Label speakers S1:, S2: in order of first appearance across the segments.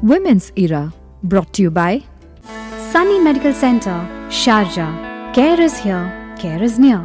S1: Women's Era, brought to you by
S2: Sunny Medical Center, Sharjah. Care is here, care is near.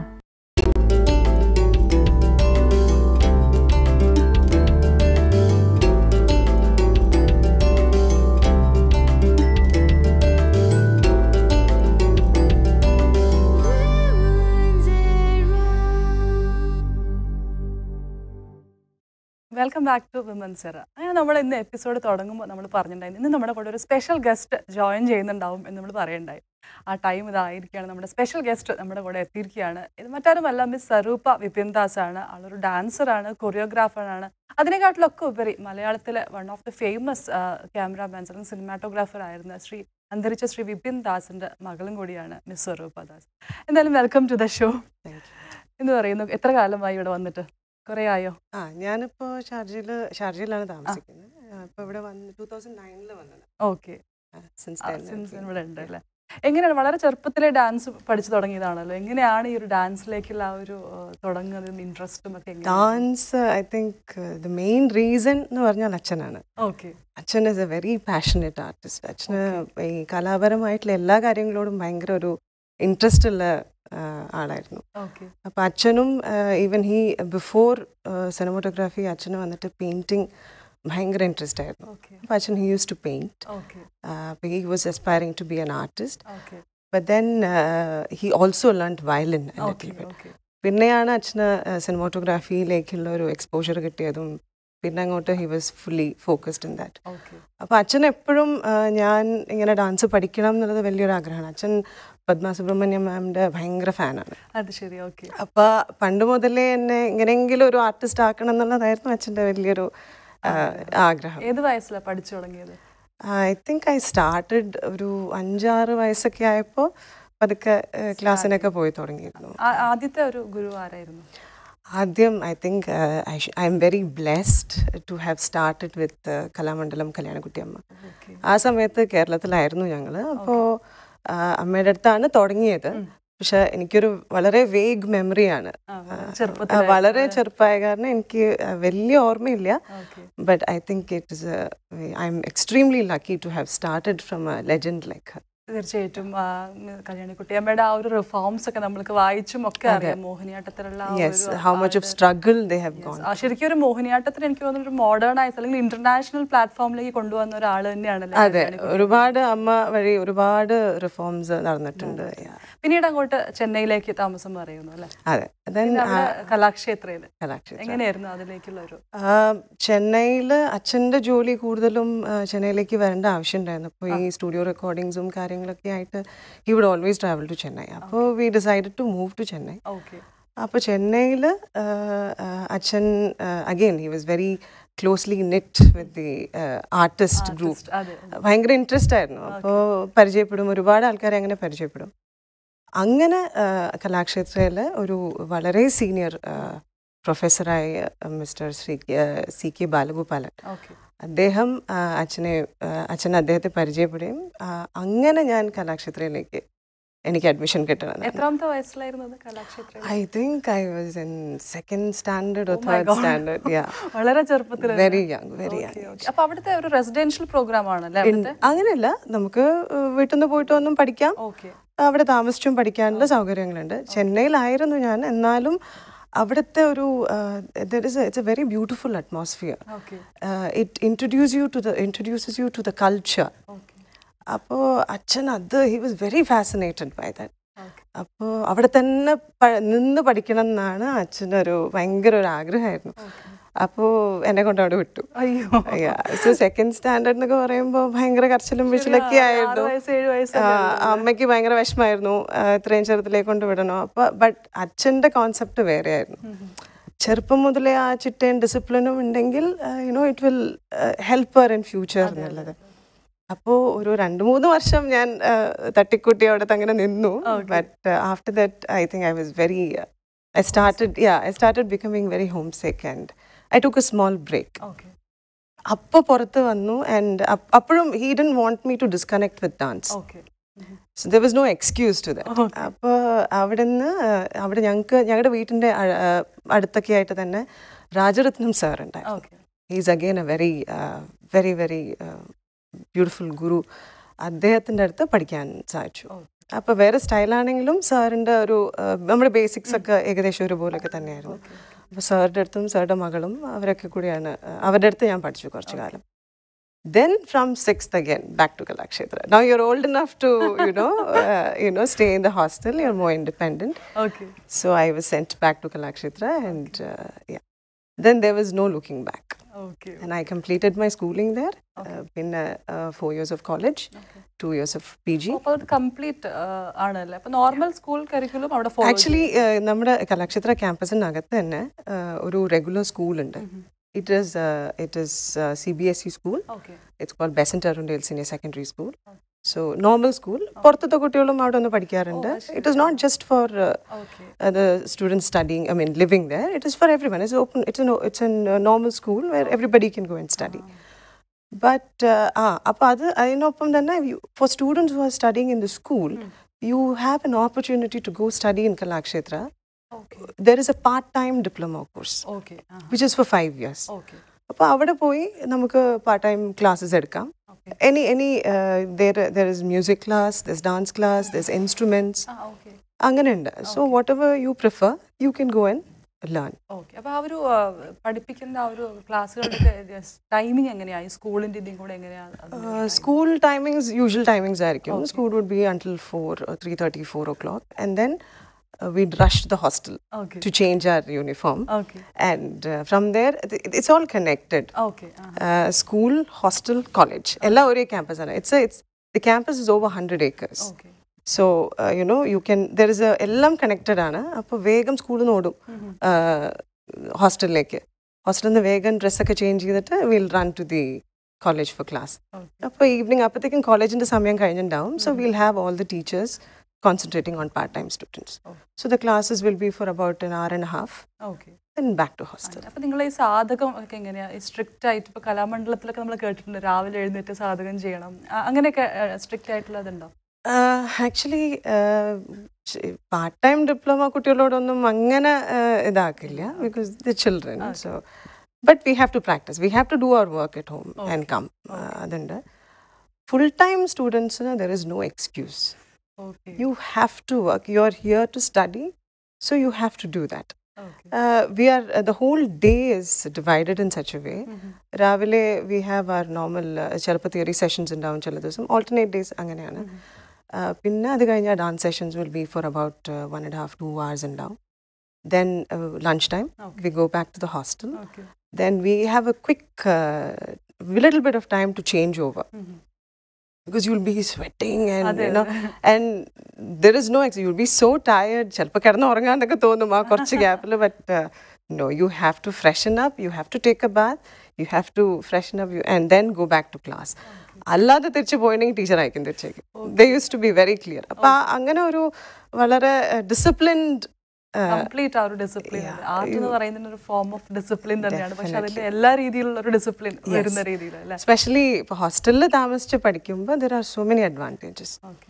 S3: Welcome back to women's era അങ്ങനെ നമ്മൾ ഇന്ന് episode തുടങ്ങുമ്പോൾ നമ്മൾ പറഞ്ഞിട്ടുണ്ടായിരുന്നു ഇന്ന് നമ്മുടെ കൂടെ ഒരു സ്പെഷ്യൽ ഗസ്റ്റ് ജോയിൻ ചെയ്യുന്നുണ്ടാവും എന്ന് നമ്മൾ പറയണ്ടായി ആ ടൈം ഇതായിരിക്കുകയാണ് നമ്മുടെ സ്പെഷ്യൽ ഗസ്റ്റ് നമ്മുടെ കൂടെ എത്തിയിരിക്കുകയാണ് ഇത് മറ്റാരുമല്ല മിസ് സ്വരൂപ വിപിൻ ദാസ് ആണ് ആളൊരു ഡാൻസറാണ് കൊറിയോഗ്രാഫറാണ് അതിനെക്കാട്ടിലൊക്കെ ഉപരി മലയാളത്തിലെ one of the famous cameramans അല്ലെങ്കിൽ സിനിമാറ്റോഗ്രാഫർ ആയിരുന്ന ശ്രീ അന്തരിച്ച ശ്രീ വിപിൻ ദാസിന്റെ മകളും കൂടിയാണ് മിസ് സ്വരൂപ ദാസ് എന്തായാലും വെൽക്കം ടു ദ ഷോ എന്ന് പറയുന്നു എത്ര കാലമായി ഇവിടെ വന്നിട്ട് കുറേ ആയോ
S4: ആ ഞാനിപ്പോ ഷാർജയിൽ ഷാർജയിലാണ് താമസിക്കുന്നത് അപ്പൊ ഇവിടെ വന്ന് ടൂ തൗസൻഡ് നയനില് വന്നത്
S3: ഓക്കെ
S4: സിൻസ്
S3: സിംസൺ ഇവിടെ ഉണ്ട് അല്ലേ എങ്ങനെയാണ് വളരെ ചെറുപ്പത്തിലെ ഡാൻസ് പഠിച്ചു തുടങ്ങിയതാണല്ലോ എങ്ങനെയാണ് ഈ ഒരു ഡാൻസിലേക്കുള്ള ആ ഒരു ആ, തുടങ്ങുന്നതും ഇൻട്രസ്റ്റും ഒക്കെ
S4: dance I think the main reason എന്ന് പറഞ്ഞാൽ അച്ഛനാണ്
S3: ഓക്കെ
S4: അച്ഛൻ is a very passionate artist അച്ഛന് ഈ കലാപരമായിട്ടുള്ള എല്ലാ കാര്യങ്ങളോടും ഭയങ്കര ഒരു ഇൻട്രസ്റ്റ് ഉള്ള ആ, ആളായിരുന്നു
S3: ഓക്കെ
S4: അപ്പം അച്ഛനും ഈവൻ ഹി ബിഫോർ സിനിമോട്ടോഗ്രാഫി അച്ഛന് വന്നിട്ട് പെയിൻറ്റിങ് ഭയങ്കര ഇൻട്രസ്റ്റ് ആയിരുന്നു
S3: ഓക്കെ
S4: അപ്പം അച്ഛൻ he use to paint
S3: okay
S4: അപ്പം he was aspiring to be an artist
S3: okay
S4: But then uh, he also learned violin a
S3: okay
S4: little bit.
S3: Okay
S4: പിന്നെയാണ് അച്ഛന് സിനിമോട്ടോഗ്രാഫിയിലേക്കുള്ള ഒരു എക്സ്പോഷർ കിട്ടിയതും പിന്നെ അങ്ങോട്ട് he was fully focused in that
S3: okay
S4: അപ്പോൾ അച്ഛൻ എപ്പോഴും ഞാൻ ഇങ്ങനെ ഡാൻസ് പഠിക്കണം എന്നുള്ളത് വലിയൊരു ആഗ്രഹമാണ് അച്ഛൻ പത്മ സുബ്രഹ്മണ്യം മാമിൻ്റെ ഭയങ്കര ഫാനാണ്
S3: അത് ശരി ഓക്കെ
S4: അപ്പോൾ പണ്ട് മുതലേ എന്നെ എങ്ങനെയെങ്കിലും ഒരു ആർട്ടിസ്റ്റ് ആക്കണം എന്നുള്ളതായിരുന്നു അച്ഛൻ്റെ വലിയൊരു ആ, ആഗ്രഹം
S3: ഏത് വയസ്സിലാണ് പഠിച്ചു തുടങ്ങിയത്
S4: ഐ തിങ്ക് ഐ സ്റ്റാർട്ടഡ് ഒരു അഞ്ചാറ് വയസ്സൊക്കെ ആയപ്പോൾ പതുക്കെ ഏഹ്, ക്ലാസ്സിനൊക്കെ പോയി തുടങ്ങിയിരുന്നു
S3: ആ- ആദ്യത്തെ ഒരു ഗുരു ആരായിരുന്നു
S4: ആദ്യം I think I M very blessed to have started with Kalamandalam Kalyanikuttyamma
S3: okay
S4: ആ സമയത്ത് കേരളത്തിലായിരുന്നു ഞങ്ങൾ അപ്പോൾ അമ്മയുടെ അടുത്താണ് തുടങ്ങിയത് പക്ഷെ എനിക്കൊരു വളരെ വേഗ് മെമ്മറിയാണ്
S3: ചെറുപ്പത്തിൽ
S4: വളരെ ചെറുപ്പമായ കാരണം എനിക്ക് ആ, വലിയ ഓർമ്മയില്ല
S3: okay
S4: but I think it is I I'm extremely lucky to have started from a legend like
S3: തീർച്ചയായിട്ടും ആ, ഉം, കല്യാണിക്കുട്ടിയമ്മയുടെ ആ ഒരു റിഫോംസ് ഒക്കെ നമ്മൾക്ക് വായിച്ചും ഒക്കെ അറിയാം മോഹിനിയാട്ടത്തിലുള്ള ആ
S4: യെസ്
S3: ഒരു
S4: how much of struggle they have gone
S3: ആ, ശരിക്കും ഒരു മോഹിനിയാട്ടത്തിന് എനിക്ക് തോന്നുന്നു ഒരു മോഡേണൈസ് അല്ലെങ്കിൽ ഇന്റർനാഷണൽ പ്ലാറ്റ്ഫോമിലേക്ക് കൊണ്ടുവന്ന ഒരാൾ തന്നെയാണല്ലേ
S4: അതെ ഒരുപാട് അമ്മ വഴി ഒരുപാട് റിഫോംസ് നടന്നിട്ടുണ്ട് Yeah.
S3: പിന്നീട് അങ്ങോട്ട് ചെന്നൈയിലേക്ക് താമസം പറയുന്നു അല്ലെ
S4: അതെ ദെൻ
S3: കലാക്ഷേത്രയില്
S4: കലാക്ഷേത്ര
S3: എങ്ങനെയായിരുന്നു അതിലേക്കുള്ള ഒരു
S4: ചെന്നൈയിൽ അച്ഛൻ്റെ ജോലി കൂടുതലും ആ, ചെന്നൈയിലേക്ക് വരേണ്ട ആവശ്യമുണ്ടായിരുന്നു അപ്പോൾ ഈ സ്റ്റുഡിയോ റെക്കോർഡിങ്സും കാര്യങ്ങളൊക്കെ ആയിട്ട് he would always travel to Chennai അപ്പോൾ we decided to move to Chennai
S3: okay
S4: അപ്പോൾ ചെന്നൈയിൽ അച്ഛൻ again he was very closely net with the artist group
S3: അതെ
S4: ഭയങ്കര ഇൻട്രസ്റ്റ് ആയിരുന്നു അപ്പോൾ പരിചയപ്പെടും ഒരുപാട് ആൾക്കാരെ അങ്ങനെ പരിചയപ്പെടും അങ്ങനെ കലാക്ഷേത്രയിൽ ഒരു വളരെ സീനിയർ പ്രൊഫസറായ mister Shri C K Balagopalan
S3: okay
S4: അദ്ദേഹം ആ, അച്ഛനെ ആ, അച്ഛൻ അദ്ദേഹത്തെ പരിചയപ്പെടുകയും ആ, അങ്ങനെ ഞാൻ കലാക്ഷേത്രയിലേക്ക് എനിക്ക് അഡ്മിഷൻ കിട്ടണം
S3: എത്രാമത്തെ വയസ്സിലായിരുന്നു അത് കലാക്ഷേത്രയിൽ
S4: I think I was in second standard
S3: Oh my
S4: third
S3: God.
S4: Standard yeah
S3: വളരെ ചെറുപ്പത്തിൽ
S4: വെരി യങ് വെരി യങ്
S3: അപ്പൊ അവിടുത്തെ ഒരു റെസിഡൻഷ്യൽ പ്രോഗ്രാം ആണല്ലേ അവിടുത്തെ
S4: അങ്ങനെയല്ല നമുക്ക് വീട്ടിൽ നിന്ന് പോയിട്ട് ഒന്നും പഠിക്കാം
S3: ഓക്കെ
S4: അവിടെ താമസിച്ചും പഠിക്കാനുള്ള സൗകര്യങ്ങളുണ്ട് ചെന്നൈയിലായിരുന്നു ഞാൻ എന്നാലും അവിടുത്തെ ഒരു it's a very beautiful atmosphere
S3: okay
S4: it introduce you to the introduces you to the culture
S3: okay
S4: അപ്പോൾ അച്ഛൻ അത് he was very fascinated by that
S3: okay
S4: അപ്പോൾ അവിടെ തന്നെ പ- നിന്ന് പഠിക്കണം എന്നാണ് അച്ഛനൊരു ഭയങ്കര ഒരു ആഗ്രഹമായിരുന്നു അപ്പോൾ എന്നെ കൊണ്ട് അവിടെ വിട്ടു
S3: അയ്യോ
S4: സോ സെക്കൻഡ് സ്റ്റാൻഡേർഡ് എന്നൊക്കെ പറയുമ്പോൾ ഭയങ്കര കരച്ചിലും വിഷലൊക്കെ
S3: ആറ്
S4: ആയിരുന്നു
S3: വയസ്സ് ഏഴ് വയസ്സ്
S4: ആ, അമ്മയ്ക്ക് ഭയങ്കര വിഷമായിരുന്നു ആ, ഇത്രയും ചെറുതിലേക്ക് കൊണ്ട് വിടണോ അപ്പൊ ബട്ട് അച്ഛൻ്റെ കോൺസെപ്റ്റ് വേറെ ആയിരുന്നു ചെറുപ്പം മുതലേ ആ ചിട്ടയും ഡിസിപ്ലിനും ഉണ്ടെങ്കിൽ you know it will help in future എന്നുള്ളത് അപ്പോൾ ഒരു രണ്ട് മൂന്ന് വർഷം ഞാൻ ആ, തട്ടിക്കൂട്ടി അവിടെ അങ്ങനെ നിന്നു but after that I think I was very I started yeah I started becoming very home sick and I took a small break
S3: okay
S4: അപ്പോൾ പുറത്ത് വന്നു ആൻഡ് അപ്പോഴും he didn't want me to disconnect with dance
S3: okay
S4: so there was no excuse to that അപ്പോൾ അവിടെ നിന്ന് അവിടെ ഞങ്ങൾക്ക് ഞങ്ങളുടെ വീട്ടിൻ്റെ അ- ആ, അടുത്തൊക്കെ ആയിട്ട് തന്നെ രാജരത്നം സാർ ഉണ്ടായിരുന്നു
S3: okay
S4: he's again a very very very beautiful guru അദ്ദേഹത്തിൻ്റെ അടുത്ത് പഠിക്കാൻ സാധിച്ചു അപ്പോൾ വേറെ സ്റ്റൈലാണെങ്കിലും സാറിൻ്റെ ഒരു ആ, നമ്മുടെ ബേസിക്സ് ഒക്കെ ഏകദേശം ഒരുപോലെയൊക്കെ തന്നെയായിരുന്നു അപ്പോൾ സാറിൻ്റെ അടുത്തും സാറുടെ മകളും അവരൊക്കെ കൂടിയാണ് ആ, അവരുടെ അടുത്ത് ഞാൻ പഠിച്ചു കുറച്ച് കാലം then from sixth again back to Kalakshetra. Now you're old enough to you know uh, you know stay in the hostel. You're more independent.
S3: Okay
S4: So I was sent back to Kalakshetra, and uh, yeah, then there was no looking back.
S3: Okay
S4: And I completed my schooling there. Uh, in uh, uh, four years of college, two years of PG.
S3: അപ്പോൾ അത് complete ആണല്ലേ അപ്പൊ normal school curriculum അവിടെ follow
S4: actually നമ്മുടെ കലാക്ഷേത്ര ക്യാമ്പസിനകത്ത് തന്നെ uh, ഒരു regular school ഉണ്ട് it is it is C B S E school
S3: okay
S4: it's call Besant Arundale senior secondary school so normal school പുറത്തത്തെ കുട്ടികളും അവിടെ ഒന്ന് പഠിക്കാറുണ്ട് it is not just for
S3: okay
S4: the students studying i mean living there it is for everyone it's open it's a no, it's a n- normal school where everybody can go and study but uh, ah അപ്പോൾ അത് അതിനൊപ്പം തന്നെ for students who are studying in the school you have an opportunity to go study in Kalakshetra
S3: okay
S4: there is a part-time diploma course
S3: okay
S4: which is for five years
S3: okay
S4: അപ്പോൾ അവിടെ പോയി നമുക്ക് part time classes എടുക്കാം
S3: Okay.
S4: Any any there is music class there dance class there instruments
S3: ah okay
S4: അങ്ങനെയുണ്ട് so whatever you prefer you can go and learn
S3: okay അപ്പൊ ആ ഒരു ആ, പഠിപ്പിക്കുന്ന ആ ഒരു ക്ലാസ്സുകളുടെ ടൈമിംഗ് എങ്ങനെയാ ഈ സ്കൂളിന്റെ ഇതും കൂടെ എങ്ങനെയാ അതിന്റെ
S4: സ്കൂൾ ടൈമിങ്സ് യൂഷ്വൽ ടൈമിങ്സ് ആയിരിക്കും school would be until four three thirty four o'clock and then we'd rush the hostel
S3: Okay.
S4: to change our uniform.
S3: Okay.
S4: And uh, from there, it- it's all connected.
S3: Okay
S4: Uh, school, hostel, college. എല്ലാ ഒരേ campus ആണ്. It's a, it's the campus is over 100 acres.
S3: Okay
S4: So, uh, you know, you can, there is a, എല്ലാം connected ആണ്. അപ്പോൾ വേഗം സ്കൂളിൽ നിന്ന് ഓടും ഹോസ്റ്റലിലേക്ക് ഹോസ്റ്റലിൽ നിന്ന് വേഗം ഡ്രസ്സൊക്കെ ചേഞ്ച് ചെയ്തിട്ട് will run to the college for class അപ്പോൾ ഈവനിങ് അപ്പോഴത്തേക്കും കോളേജിൻ്റെ സമയം കഴിഞ്ഞിട്ടുണ്ടാവും so will have all the teachers concentrating on part time students so the classes will be for about an hour and half
S3: okay
S4: then back to hostel
S3: അപ്പൊ നിങ്ങൾ ഈ സാധകം ഒക്കെ എങ്ങനെയാ സ്ട്രിക്റ്റ് ആയിട്ട് ഇപ്പൊ കലാമണ്ഡലത്തിലൊക്കെ നമ്മൾ കേട്ടിട്ടുണ്ട് രാവിലെ എഴുന്നേറ്റ് സാധകം ചെയ്യണം ആ, അങ്ങനെയൊക്കെ സ്ട്രിക്റ്റ് ആയിട്ടുള്ളതുണ്ടോ
S4: ആക്ച്വലി പാർട്ട് ടൈം ഡിപ്ലോമ കുട്ടികളോടൊന്നും അങ്ങനെ uh, ഇതാക്കില്ല because the children so but we have to practice we have to do our work at home and come അതുണ്ട് ഫുൾ ടൈം സ്റ്റുഡൻസിന് there is no excuse
S3: okay
S4: you have to work you are here to study so you have to do that
S3: okay
S4: we are the whole day is divided in such a way രാവിലെ V have are normal ചിലപ്പോൾ theory sessions ഉണ്ടാവും ചില ദിവസം alternate days അങ്ങനെയാണ് Uh, പിന്നെ അത് കഴിഞ്ഞാൽ dance sessions will be for about one and half two hours ഉണ്ടാവും then lunch time we go back to the hostel
S3: okay
S4: then we have a quick little bit of time to change over because you'll be sweating and
S3: അതെ,
S4: you know
S3: അതെ.
S4: and there is no ex- you'll be so tired ചിലപ്പോൾ കിടന്ന് ഉറങ്ങാന്നൊക്കെ തോന്നും ആ കുറച്ച് ഗ്യാപ്പിൽ but no you have to freshen up you have to take a bath you have to freshen up you, and then go back to class അല്ലാതെ തിരിച്ചു പോയിട്ടുണ്ടെങ്കിൽ teacher അയക്കും തിരിച്ചേക്കും the use to be very clear അപ്പൊ ആ- അങ്ങനെ ഒരു വളരെ ഡിസിപ്ലിൻഡ്
S3: കംപ്ലീറ്റ് ആ ഒരു ഡിസിപ്ലിൻ ആർട്ട് എന്ന് പറയുന്നത് ഒരു ഫോം ഓഫ് ഡിസിപ്ലിൻ തന്നെയാണ് പക്ഷെ അതിന്റെ എല്ലാ രീതിയിലുള്ള ഒരു ഡിസിപ്ലിൻ വരുന്ന രീതിയിൽ അല്ലേ
S4: സ്പെഷ്യലി ഇപ്പൊ ഹോസ്റ്റലിൽ താമസിച്ച് പഠിക്കുമ്പോൾ there are so many advantages
S3: okay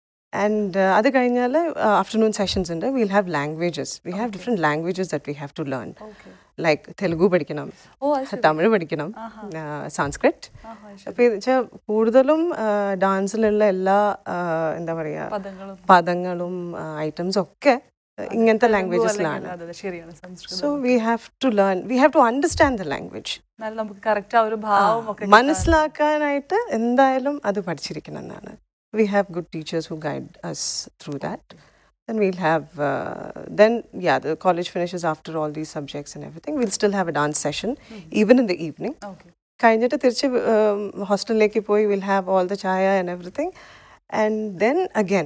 S4: and അത് കഴിഞ്ഞാൽ ആഫ്റ്റർനൂൺ സെഷൻസ് ഉണ്ട് will have languages we have different languages that we have to learn
S3: okay
S4: like Telugu പഠിക്കണം
S3: ഓ അത് ശരി.
S4: തമിഴ് പഠിക്കണം സാൻസ്ക്രിറ്റ്
S3: ആഹാ, ശരി.
S4: അപ്പോൾ ഇത് വെച്ചാൽ കൂടുതലും ഡാൻസിലുള്ള എല്ലാ ആ, എന്താ പറയുക
S3: പദങ്ങളും
S4: പദങ്ങളും ഐറ്റംസും ഒക്കെ ആ, ഇങ്ങനത്തെ
S3: തെലുഗു
S4: ലാംഗ്വേജസിലാണ്
S3: അല്ലെങ്കിൽ- അതെ, അതെ, ശരിയാണ് Samskritam
S4: so we have to learn we have to understand the language
S3: എന്നാലും നമുക്ക് കറക്റ്റ് ആ ഒരു ഭാവം ഒക്കെ
S4: മനസ്സിലാക്കാനായിട്ട് എന്തായാലും അത് പഠിച്ചിരിക്കണം എന്നാണ് we have good teachers who guide us through that then we'll have uh, then yeah the college finishes after all these subjects and everything we'll still have a dance session even in the evening
S3: okay
S4: കഴിഞ്ഞിട്ട് തിരിച്ച് ഹോസ്റ്റലിലേക്ക് പോയി will have all the chai and everything and then again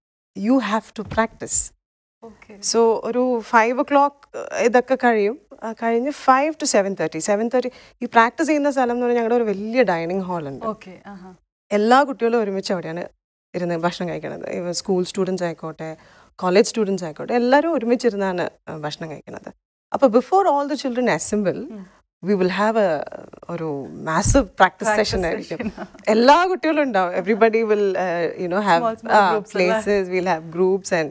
S4: you have to practice
S3: okay
S4: so ഒരു five o'clock ഇതൊക്കെ കഴിയും ആ കഴിഞ്ഞ് five to seven thirty seven thirty ഈ പ്രാക്ടീസ് ചെയ്യുന്ന സ്ഥലം എന്ന് പറഞ്ഞാൽ ഞങ്ങളുടെ ഒരു വലിയ ഡൈനിങ് ഹാൾ ഉണ്ട്
S3: ഓക്കെ ആഹാ
S4: എല്ലാ കുട്ടികളും ഒരുമിച്ച് അവിടെയാണ് ഇരുന്ന് ഭക്ഷണം കഴിക്കുന്നത് ഇവ സ്കൂൾ സ്റ്റുഡൻസ് ആയിക്കോട്ടെ കോളേജ് സ്റ്റുഡൻസ് ആയിക്കോട്ടെ എല്ലാവരും ഒരുമിച്ചിരുന്നാണ് ആ, ഭക്ഷണം കഴിക്കുന്നത് അപ്പോൾ before all the children assemble we will have a ഒരു മാസീവ് പ്രാക്ടീസ്
S3: Practice
S4: സെഷൻ ആയിരിക്കും
S3: session.
S4: എല്ലാ കുട്ടികളും ഉണ്ടാവും everybody will you know have
S3: Small, small groups അല്ലേ?
S4: Places will have groups and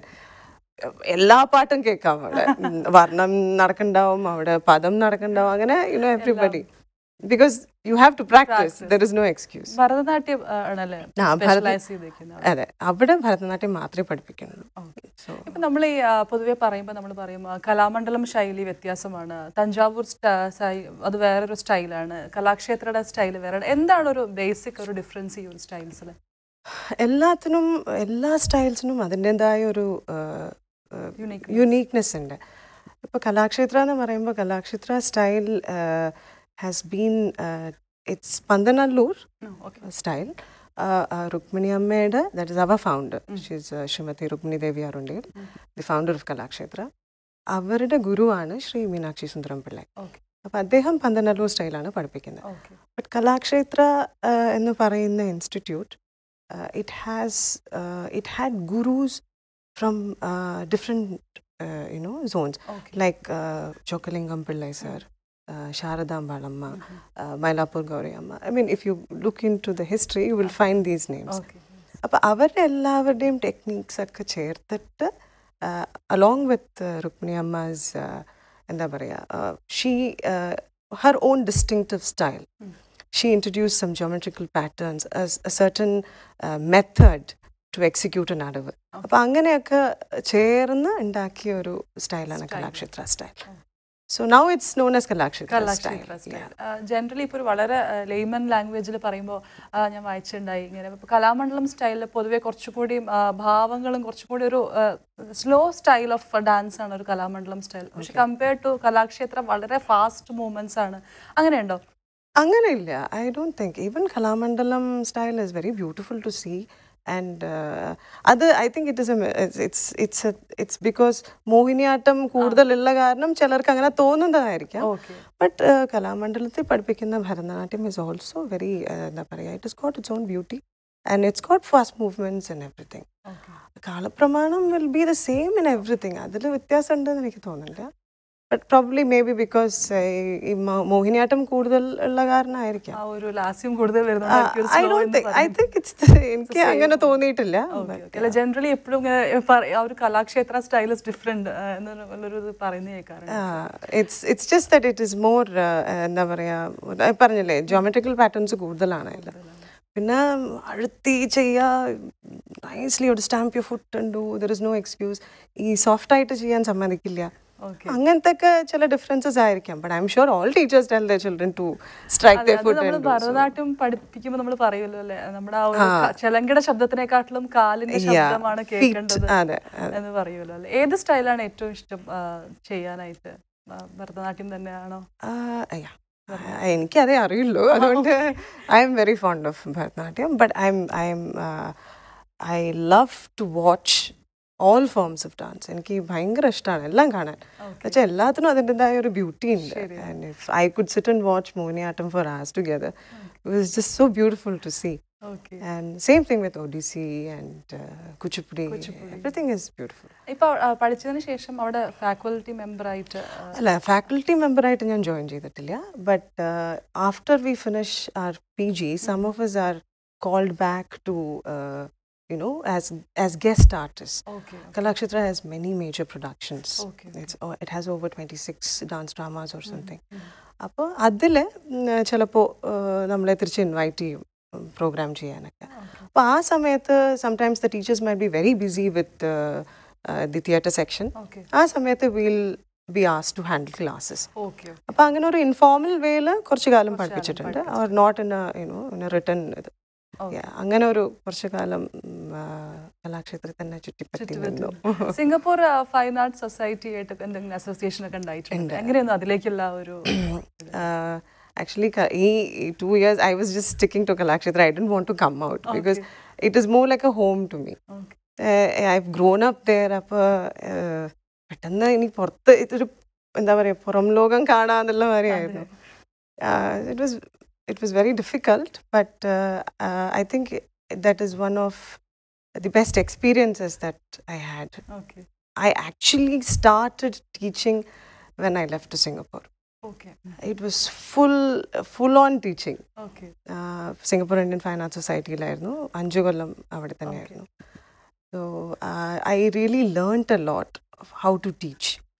S4: എല്ലാ പാട്ടും കേൾക്കാം അവിടെ ഉം, വർണ്ണം നടക്കണ്ടാവും അവിടെ പദം നടക്കണ്ടാവും അങ്ങനെ you know everybody because you have to practice
S3: Practice.
S4: There is no excuse
S3: Bharatanatyam ആ, ആണല്ലേ
S4: ആ, ഭരത-
S3: സ്പെഷ്യലൈസ് ചെയ്തേക്കുന്നത്
S4: അതെ അവിടെ ഭരതനാട്യം മാത്രമേ പഠിപ്പിക്കുന്നുള്ളൂ സോ
S3: ഇപ്പം നമ്മൾ ഈ ആ, പൊതുവെ പറയുമ്പോൾ നമ്മൾ പറയും ആ, കലാമണ്ഡലം ശൈലി വ്യത്യാസമാണ് തഞ്ചാവൂർ സ്റ്റ- ശൈ- അത് വേറൊരു സ്റ്റൈലാണ് കലാക്ഷേത്രയുടെ സ്റ്റൈൽ വേറെ എന്താണ് ഒരു ബേസിക് ഒരു ഡിഫറൻസ് ഈ ഒരു സ്റ്റൈൽസിൽ
S4: എല്ലാത്തിനും എല്ലാ സ്റ്റൈൽസിനും അതിൻ്റെതായ ഒരു
S3: യുണീക്ക്
S4: യുണീക്നെസ് ഉണ്ട് ഇപ്പോൾ കലാക്ഷേത്ര എന്ന് പറയുമ്പോൾ Kalakshetra style has been it's Pandanallur
S3: okay
S4: style Rukmini അമ്മയുടെ that is our founder she's Shrimati Rukmini Devi Arundale the founder of Kalakshetra അവരുടെ ഗുരുവാണ് ശ്രീ മീനാക്ഷി സുന്ദരം പിള്ളை
S3: ഓക്കെ
S4: അപ്പോൾ അദ്ദേഹം പന്തനല്ലൂർ സ്റ്റൈലാണ് പഠിപ്പിക്കുന്നത്
S3: ഓക്കെ
S4: ബട്ട് കലാക്ഷേത്ര uh, എന്ന് പറയുന്ന institute it has it had gurus from different you know zones
S3: okay
S4: like Chokkalingam Pillai sir Saradambalamma Mylapore Gauriamma I mean if you look into the history you will find these names
S3: okay
S4: അപ്പോൾ അവരുടെ എല്ലാവരുടെയും techniques ഒക്കെ ചേർത്തിട്ട് along with Rukmini Amma's എന്താ പറയുക she her own distinctive style she introduce some geometrical patterns a certain method to execute an adavu അപ്പോൾ അങ്ങനെയൊക്കെ ചേർന്ന് ഉണ്ടാക്കിയ ഒരു സ്റ്റൈലാണ് Kalakshetra style so now it's known as Kalakshetra style
S3: Kalakshetra style generally ഇപ്പോൾ ഒരു വളരെ ലെയ്മൻ ലാംഗ്വേജിൽ പറയുമ്പോൾ ഞാൻ വായിച്ചിട്ടുണ്ടായി ഇങ്ങനെ ഇപ്പൊ കലാമണ്ഡലം സ്റ്റൈലിൽ പൊതുവെ കുറച്ചുകൂടി ആ, ഭാവങ്ങളും കുറച്ചുകൂടി ഒരു സ്ലോ സ്റ്റൈൽ ഓഫ് ഡാൻസ് ആണ് ഒരു കലാമണ്ഡലം സ്റ്റൈൽ പക്ഷെ കമ്പയർഡ് ടു കലാക്ഷേത്രം വളരെ ഫാസ്റ്റ് മൂവ്മെന്റ്സ് ആണ് അങ്ങനെയുണ്ടോ
S4: അങ്ങനെയില്ല I don't think even Kalamandalam style is very beautiful to see and അത് I think it is it's it's it's because Mohiniyattam കൂടുതലുള്ള കാരണം ചിലർക്ക് അങ്ങനെ തോന്നുന്നതായിരിക്കാം
S3: ഓക്കെ
S4: ബട്ട് കലാമണ്ഡലത്തിൽ പഠിപ്പിക്കുന്ന ഭരതനാട്യം ഇസ് ഓൾസോ വെരി എന്താ പറയുക it is got it's own beauty and it's got fast movements and everything kalapramanam will be the same in everything അതിൽ വ്യത്യാസം ഉണ്ടെന്ന് എനിക്ക് തോന്നുന്നില്ല but probably may be because ഈ മോ- മോഹിനിയാട്ടം കൂടുതൽ ഉള്ള കാരണമായിരിക്കാം
S3: ആ ഒരു ലാസ്യം കൂടുതൽ
S4: I don't think I think it's എനിക്ക് അങ്ങനെ തോന്നിയിട്ടില്ല
S3: അല്ല ജനറലി എപ്പോഴും ആ ഒരു കലാക്ഷേത്ര സ്റ്റൈൽ ഇസ് ഡിഫറെന്റ് എന്നൊരു ഇത് പറയുന്നത് കേൾക്കാറുണ്ട്
S4: it's it's just that it is more എന്താ പറയുക പറഞ്ഞില്ലേ ജോമെട്രിക്കൽ പാറ്റേൺസ് കൂടുതലാണ് അതിൽ പിന്നെ അഴുത്തി ചെയ്യുക നൈസ്ലി ഒരു സ്റ്റാമ്പ് യു ഫുട്ട് ഉണ്ടു ദർ ഇസ് നോ എക്സ്ക്യൂസ് ഈ സോഫ്റ്റ് ആയിട്ട് ചെയ്യാൻ സമ്മതിക്കില്ല
S3: ഓക്കെ
S4: അങ്ങനത്തെ ഒക്കെ ചില ഡിഫറൻസസ് ആയിരിക്കാം but I am sure all teachers tell the children to strike the
S3: അത്
S4: ഫുട്ട്
S3: നമ്മൾ ഭരതനാട്യം പഠിപ്പിക്കുമ്പോൾ നമ്മൾ പറയുമല്ലോ അല്ലേ നമ്മുടെ ആ ഒരു ക- ചെലങ്കയുടെ ശബ്ദത്തിനെക്കാട്ടിലും കാലിന്റെ ശബ്ദമാണ് കേൾക്കേണ്ടത്
S4: അതെ
S3: എന്ന് പറയുമല്ലോ അല്ലേ ഏത് സ്റ്റൈലാണ് ഏറ്റവും ഇഷ്ടം ആ, ചെയ്യാനായിട്ട് ആ, ഭരതനാട്യം തന്നെയാണോ
S4: എനിക്ക് അതേ അറിയുള്ളൂ അതുകൊണ്ട് I M very fond of Bharatanatyam but I am I am I love to watch all forms of dance എനിക്ക് ഭയങ്കര ഇഷ്ടമാണ് എല്ലാം കാണാൻ പക്ഷേ എല്ലാത്തിനും അതിൻ്റെതായ ഒരു ബ്യൂട്ടി ഉണ്ട് and if I could sit and watch Mohiniyattam for us together it was just so beautiful to see
S3: okay
S4: and same thing with Odissi and Kuchipudi everything is beautiful
S3: ഇപ്പൊ ആ, പഠിച്ചതിന് ശേഷം അവിടെ ഫാക്കൽറ്റി മെമ്പർ ആയിട്ട് ആ,
S4: അല്ല ഫാക്കൽറ്റി മെമ്പറായിട്ട് ഞാൻ ജോയിൻ ചെയ്തിട്ടില്ല but after we finish R P G some of us are called back to you know as as guest artists
S3: okay
S4: kalakshetra has many major productions
S3: Okay,
S4: it's oh, it has over 26 dance dramas or something അപ്പോൾ അതിൽ ചിലപ്പോൾ നമ്മളെ തിരിച്ച് invite ചെയ്യും programme ചെയ്യാനൊക്കെ അപ്പോൾ ആ സമയത്ത് sometimes the teachers may be very busy with the theatre section
S3: okay
S4: ആ സമയത്ത് will be as to handle classes
S3: okay
S4: അപ്പോൾ അങ്ങനെ ഒരു ഇൻഫോർമൽ വേയിൽ കുറച്ച് കാലം പഠിപ്പിച്ചിട്ടുണ്ട് or not in you know in return ഇത്
S3: Okay.
S4: Yeah, അങ്ങനെ ഒരു കുറച്ച് കാലം ഉം, ആ, കലാക്ഷേത്രത്തിൽ തന്നെ ചുറ്റിപ്പറ്റി നിന്നു
S3: സിംഗപ്പൂർ ഫൈൻ ആർട്ട് സൊസൈറ്റി ആയിട്ട് എന്തെങ്കിലും അസോസിയേഷൻ ഒക്കെ ഉണ്ടായിട്ടുണ്ട് എങ്ങനെയായിരുന്നു അതിലേക്കുള്ള ഒരു
S4: ആക്ച്വലി ഈ two years I was just sticking to Kalakshetra I don't want to come out because it is more like a home to me I grown up there അപ്പോൾ പെട്ടെന്ന് ഇനി പുറത്ത് ഇതൊരു എന്താ പറയുക പുറം ലോകം കാണാന്നുള്ള മാതിരിയായിരുന്നു it was it was very difficult but I think that is one of the best experiences that I had
S3: okay
S4: I actually started teaching when I left to Singapore.
S3: Okay
S4: It was full, full on teaching.
S3: Okay
S4: Uh, Singapore Indian fine art സൊസൈറ്റിയിലായിരുന്നു അഞ്ചു കൊല്ലം അവിടെ തന്നെയായിരുന്നു so I really learned a lot how to teach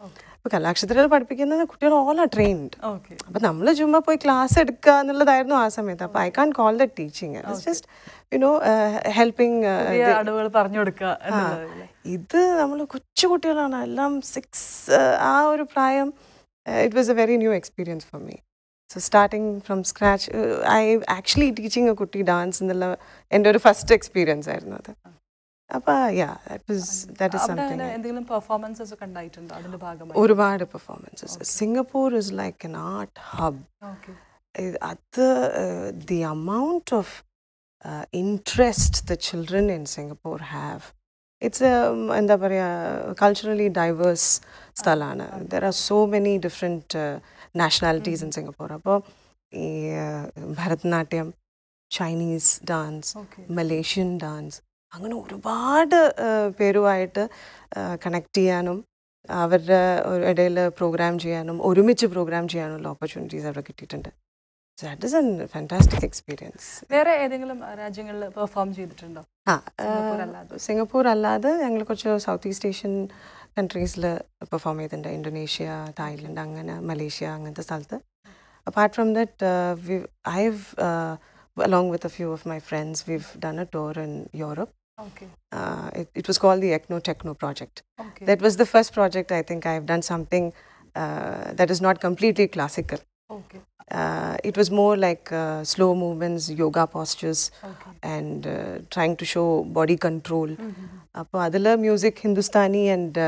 S4: ഇപ്പോൾ കലാക്ഷേത്രത്തിൽ പഠിപ്പിക്കുന്നത് കുട്ടികൾ all are trained
S3: okay
S4: അപ്പം നമ്മൾ ചുമ്മാ പോയി ക്ലാസ് എടുക്കുക എന്നുള്ളതായിരുന്നു ആ സമയത്ത് അപ്പോൾ I can call the teaching it's just you know helping
S3: പുതിയ അടവുകൾ പറഞ്ഞു കൊടുക്കുക എന്നുള്ളതല്ലേ
S4: ഇത് നമ്മൾ കൊച്ചു കുട്ടികളാണ് എല്ലാം സിക്സ് ആ ഒരു പ്രായം it was a very new experience for me so starting from scratch I actually teaching a കുട്ടി ഡാൻസ് എന്നുള്ള എൻ്റെ ഒരു ഫസ്റ്റ് എക്സ്പീരിയൻസ് ആയിരുന്നു അത് അപ്പോൾ yeah that was that is
S3: അവിടെ
S4: സംതിങ്
S3: അങ്ങനെ എന്തെങ്കിലും പെർഫോമൻസസ് ഒക്കെ ഉണ്ടായിട്ടുണ്ടോ അതിന്റെ ഭാഗമായി
S4: ഒരുപാട് performances Singapore is like an art hub
S3: okay
S4: അത് the amount of uh, interest the children in Singapore have. It's a എന്താ പറയുക കൾച്ചറലി ഡൈവേഴ്സ് സ്ഥലമാണ് there are so many different nationalities in Singapore അപ്പോൾ ഈ uh, Bharatanatyam Chinese dance
S3: okay
S4: Malaysian dance അങ്ങനെ ഒരുപാട് uh, പേരുമായിട്ട് connect ചെയ്യാനും അവരുടെ ഒരു ഇടയിൽ പ്രോഗ്രാം ചെയ്യാനും ഒരുമിച്ച് പ്രോഗ്രാം ചെയ്യാനുള്ള ഓപ്പർച്യൂണിറ്റീസ് അവിടെ കിട്ടിയിട്ടുണ്ട് that is an fantastic experience
S3: വേറെ ഏതെങ്കിലും രാജ്യങ്ങളിൽ പെർഫോം ചെയ്തിട്ടുണ്ടോ
S4: ആ
S3: സിംഗപ്പൂർ അല്ലാതെ?
S4: സിംഗപ്പൂർ അല്ലാതെ ഞങ്ങൾ കുറച്ച് സൗത്ത് ഈസ്റ്റ് ഏഷ്യൻ കൺട്രീസിൽ പെർഫോം ചെയ്തിട്ടുണ്ട് ഇന്തോനേഷ്യ തായ്ലൻഡ് അങ്ങനെ മലേഷ്യ അങ്ങനത്തെ സ്ഥലത്ത് apart from that I have along with a few of my friends we've done a tour in Europe
S3: okay
S4: uh, it, it was called the Ecno Techno project
S3: okay
S4: that was the first project I think I've done something uh, that is not completely classical.
S3: Okay
S4: Uh, it was more like uh, slow movements, yoga postures,
S3: okay
S4: and uh, trying to show body control. അപ്പോൾ അതിൽ music Hindustani and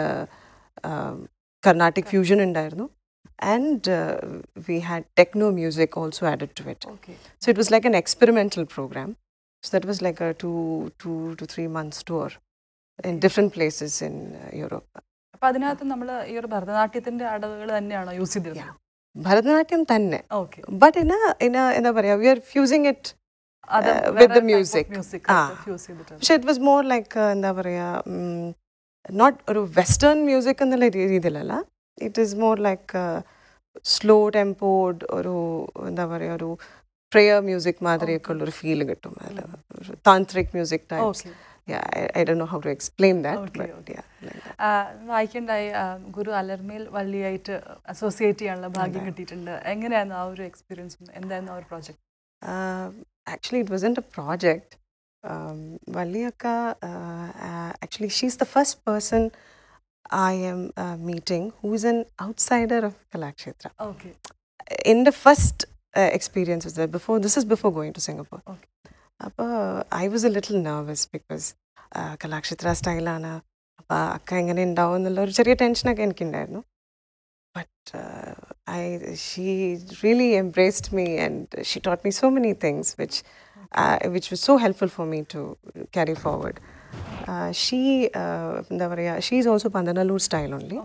S4: Carnatic fusion ഉണ്ടായിരുന്നു and we had techno music also added to it
S3: okay
S4: So it was like an experimental program. So that was like a two, two to three months tour in different places in uh, Europe.
S3: അപ്പൊ അതിനകത്ത് നമ്മൾ ഈ ഒരു ഭരതനാട്യത്തിന്റെ അടവുകൾ തന്നെയാണോ use ചെയ്തിരുന്നത്
S4: ഭരതനാട്യം തന്നെ
S3: okay
S4: but in in എന്താ പറയാ വി ആർ ഫ്യൂസിങ് ഇറ്റ്
S3: അത്
S4: Uh, with the music.
S3: Music
S4: ആ.
S3: ഫ്യൂസ് ചെയ്തിട്ടുണ്ട്
S4: പക്ഷെ ഇറ്റ് വാസ് മോർ ലൈക്ക് എന്താ പറയാ നോട്ട് ഒരു വെസ്റ്റേൺ മ്യൂസിക് എന്നുള്ള രീതിയിലല്ല it is more like slow tempoed ഒരു എന്താ പറയാ ഒരു പ്രെയർ മ്യൂസിക് മാതിരിയൊക്കെ ഉള്ള ഒരു ഫീൽ കിട്ടും അതിൽ tantric music types
S3: okay
S4: Yeah, I, I don't know how to explain that,
S3: Okay,
S4: but
S3: okay.
S4: yeah, like that.
S3: വായിക്കണ്ടായി ആ, ഗുരു അലർമേൽ വള്ളിയായിട്ട് അസോസിയേറ്റ് ചെയ്യാനുള്ള ഭാഗ്യം കിട്ടിയിട്ടുണ്ട് എങ്ങനെയായിരുന്നു ആ ഒരു എക്സ്പീരിയൻസും എന്തായിരുന്നു ആ ഒരു project
S4: Uh, actually, it wasn't a project. Um, Valiyaka, uh, uh, actually, she's the first person I am uh, meeting who is an outsider of Kalakshetra.
S3: Okay
S4: In the first uh, experience was there before, this is before going to Singapore.
S3: Okay.
S4: അപ്പോൾ I was a little nervous because Kalakshetra സ്റ്റൈലാണ് അപ്പോൾ അക്ക എങ്ങനെ ഉണ്ടാവും എന്നുള്ള ഒരു ചെറിയ ടെൻഷനൊക്കെ എനിക്കുണ്ടായിരുന്നു but I she really embraced me and she taught me so many things which which was so helpful for me to carry forward she എന്താ പറയുക she is also Pandanallur style only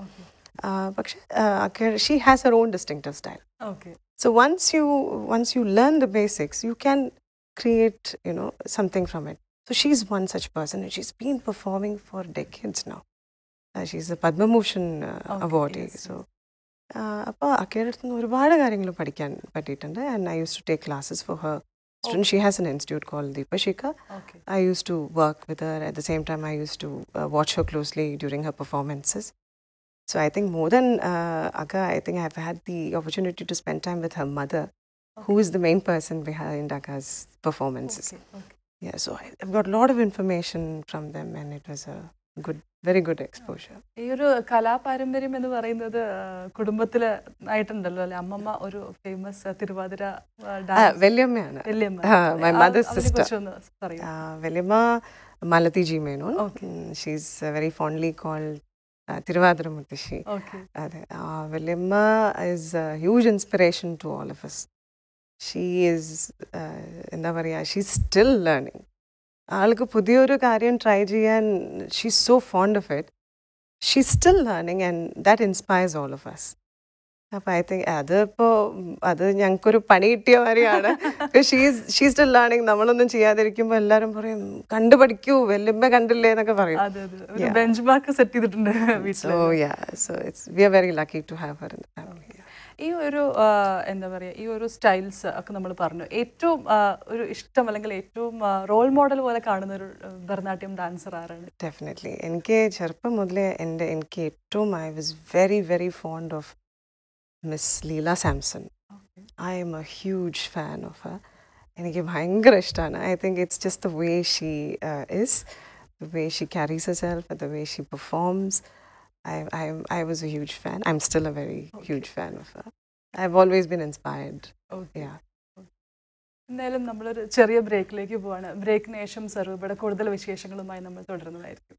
S4: പക്ഷേ she has her own distinctive style
S3: okay
S4: So once you once you learn the basics, you can create you know something from it. So she's one such person, and she's been performing for decades now. Uh, she's a Padma Bhushan uh,
S3: Okay,
S4: awardee.
S3: yes,
S4: So അപ്പോൾ അക്കയുടെ അടുത്ത് നിന്ന് ഒരുപാട് കാര്യങ്ങൾ പഠിക്കാൻ പറ്റിയിട്ടുണ്ട് and I use to take classes for her student she has an institute called Deepashikha
S3: okay
S4: I used to work with her. At the same time, I used to uh, watch her closely during her performances. So I think more than uh, Aga, I think I've had the opportunity to spend time with her mother, who is the main person behind Aga's performances. Yeah, so I, I've got a lot of information from them, and it was a good, very good exposure.
S3: ഈ ഒരു കലാപാരമ്പര്യം എന്ന് പറയുന്നത് കുടുംബത്തില് ആയിട്ടുണ്ടല്ലോ അല്ലെ അമ്മമ്മ ഒരു famous Thiruvathira
S4: Ah,
S3: dance
S4: Velyammayana.
S3: വല്യമ്മ
S4: Ah, my
S3: ആ-
S4: mother's
S3: അതിനെ
S4: sister.
S3: കുറിച്ചൊന്ന് പറയൂ
S4: Uh, Velyamma Malati Ji Menon.
S3: Okay.
S4: Mm, she's uh, very fondly called uh, Tiruvadara Mutishi.
S3: Okay
S4: അതെ ആ വല്യമ്മ is a huge inspiration to all of us she is എന്താ പറയുക ഷീ സ്റ്റിൽ ലേണിംഗ് ആൾക്ക് പുതിയൊരു കാര്യം ട്രൈ ചെയ്യാൻ she so fond of it she still learning and that inspires all of us അപ്പം ഐ തിങ്ക് അതിപ്പോൾ അത് ഞങ്ങൾക്കൊരു പണി കിട്ടിയ മാതിരിയാണ് ഷീസ് ഷീ സ്റ്റിൽ ലേണിംഗ് നമ്മളൊന്നും ചെയ്യാതിരിക്കുമ്പോൾ എല്ലാവരും പറയും കണ്ടു പഠിക്കൂ വല്യമ്മ കണ്ടില്ലേ എന്നൊക്കെ പറയും
S3: അതെ അതെ ഒരു
S4: Yeah.
S3: ബെഞ്ച് മാർക്ക് സെറ്റ് ചെയ്തിട്ടുണ്ട് വീട്ടില്
S4: So yeah, so it's we are very lucky to have her in the family. yeah.
S3: ഈ ഒരു ആ, എന്താ പറയുക ഈ ഒരു സ്റ്റൈൽസ് ഒക്കെ നമ്മൾ പറഞ്ഞു ഏറ്റവും ആ, ഒരു ഇഷ്ടം അല്ലെങ്കിൽ ഏറ്റവും റോൾ മോഡൽ പോലെ കാണുന്ന ഒരു ആ, ഭരതനാട്യം ഡാൻസർ ആരാണ്
S4: ഡെഫിനറ്റ്ലി എനിക്ക് ചെറുപ്പം മുതലേ എൻ്റെ എനിക്ക് ഏറ്റവും I was very very fond of Miss Leela Samson I am a huge fan of her എനിക്ക് ഭയങ്കര ഇഷ്ടമാണ് I think it's just the way she is the way she carries a self the way she performs I I I was a huge fan I am still a very huge fan of her I have always been inspired
S3: okay
S4: Yeah.
S3: എന്തായാലും നമ്മളൊരു ചെറിയ ബ്രേക്കിലേക്ക് പോവാണ് ബ്രേക്കിന് ശേഷം സർവീബയുടെ കൂടുതൽ വിശേഷങ്ങളുമായി നമ്മൾ തുടരുന്നതായിരിക്കും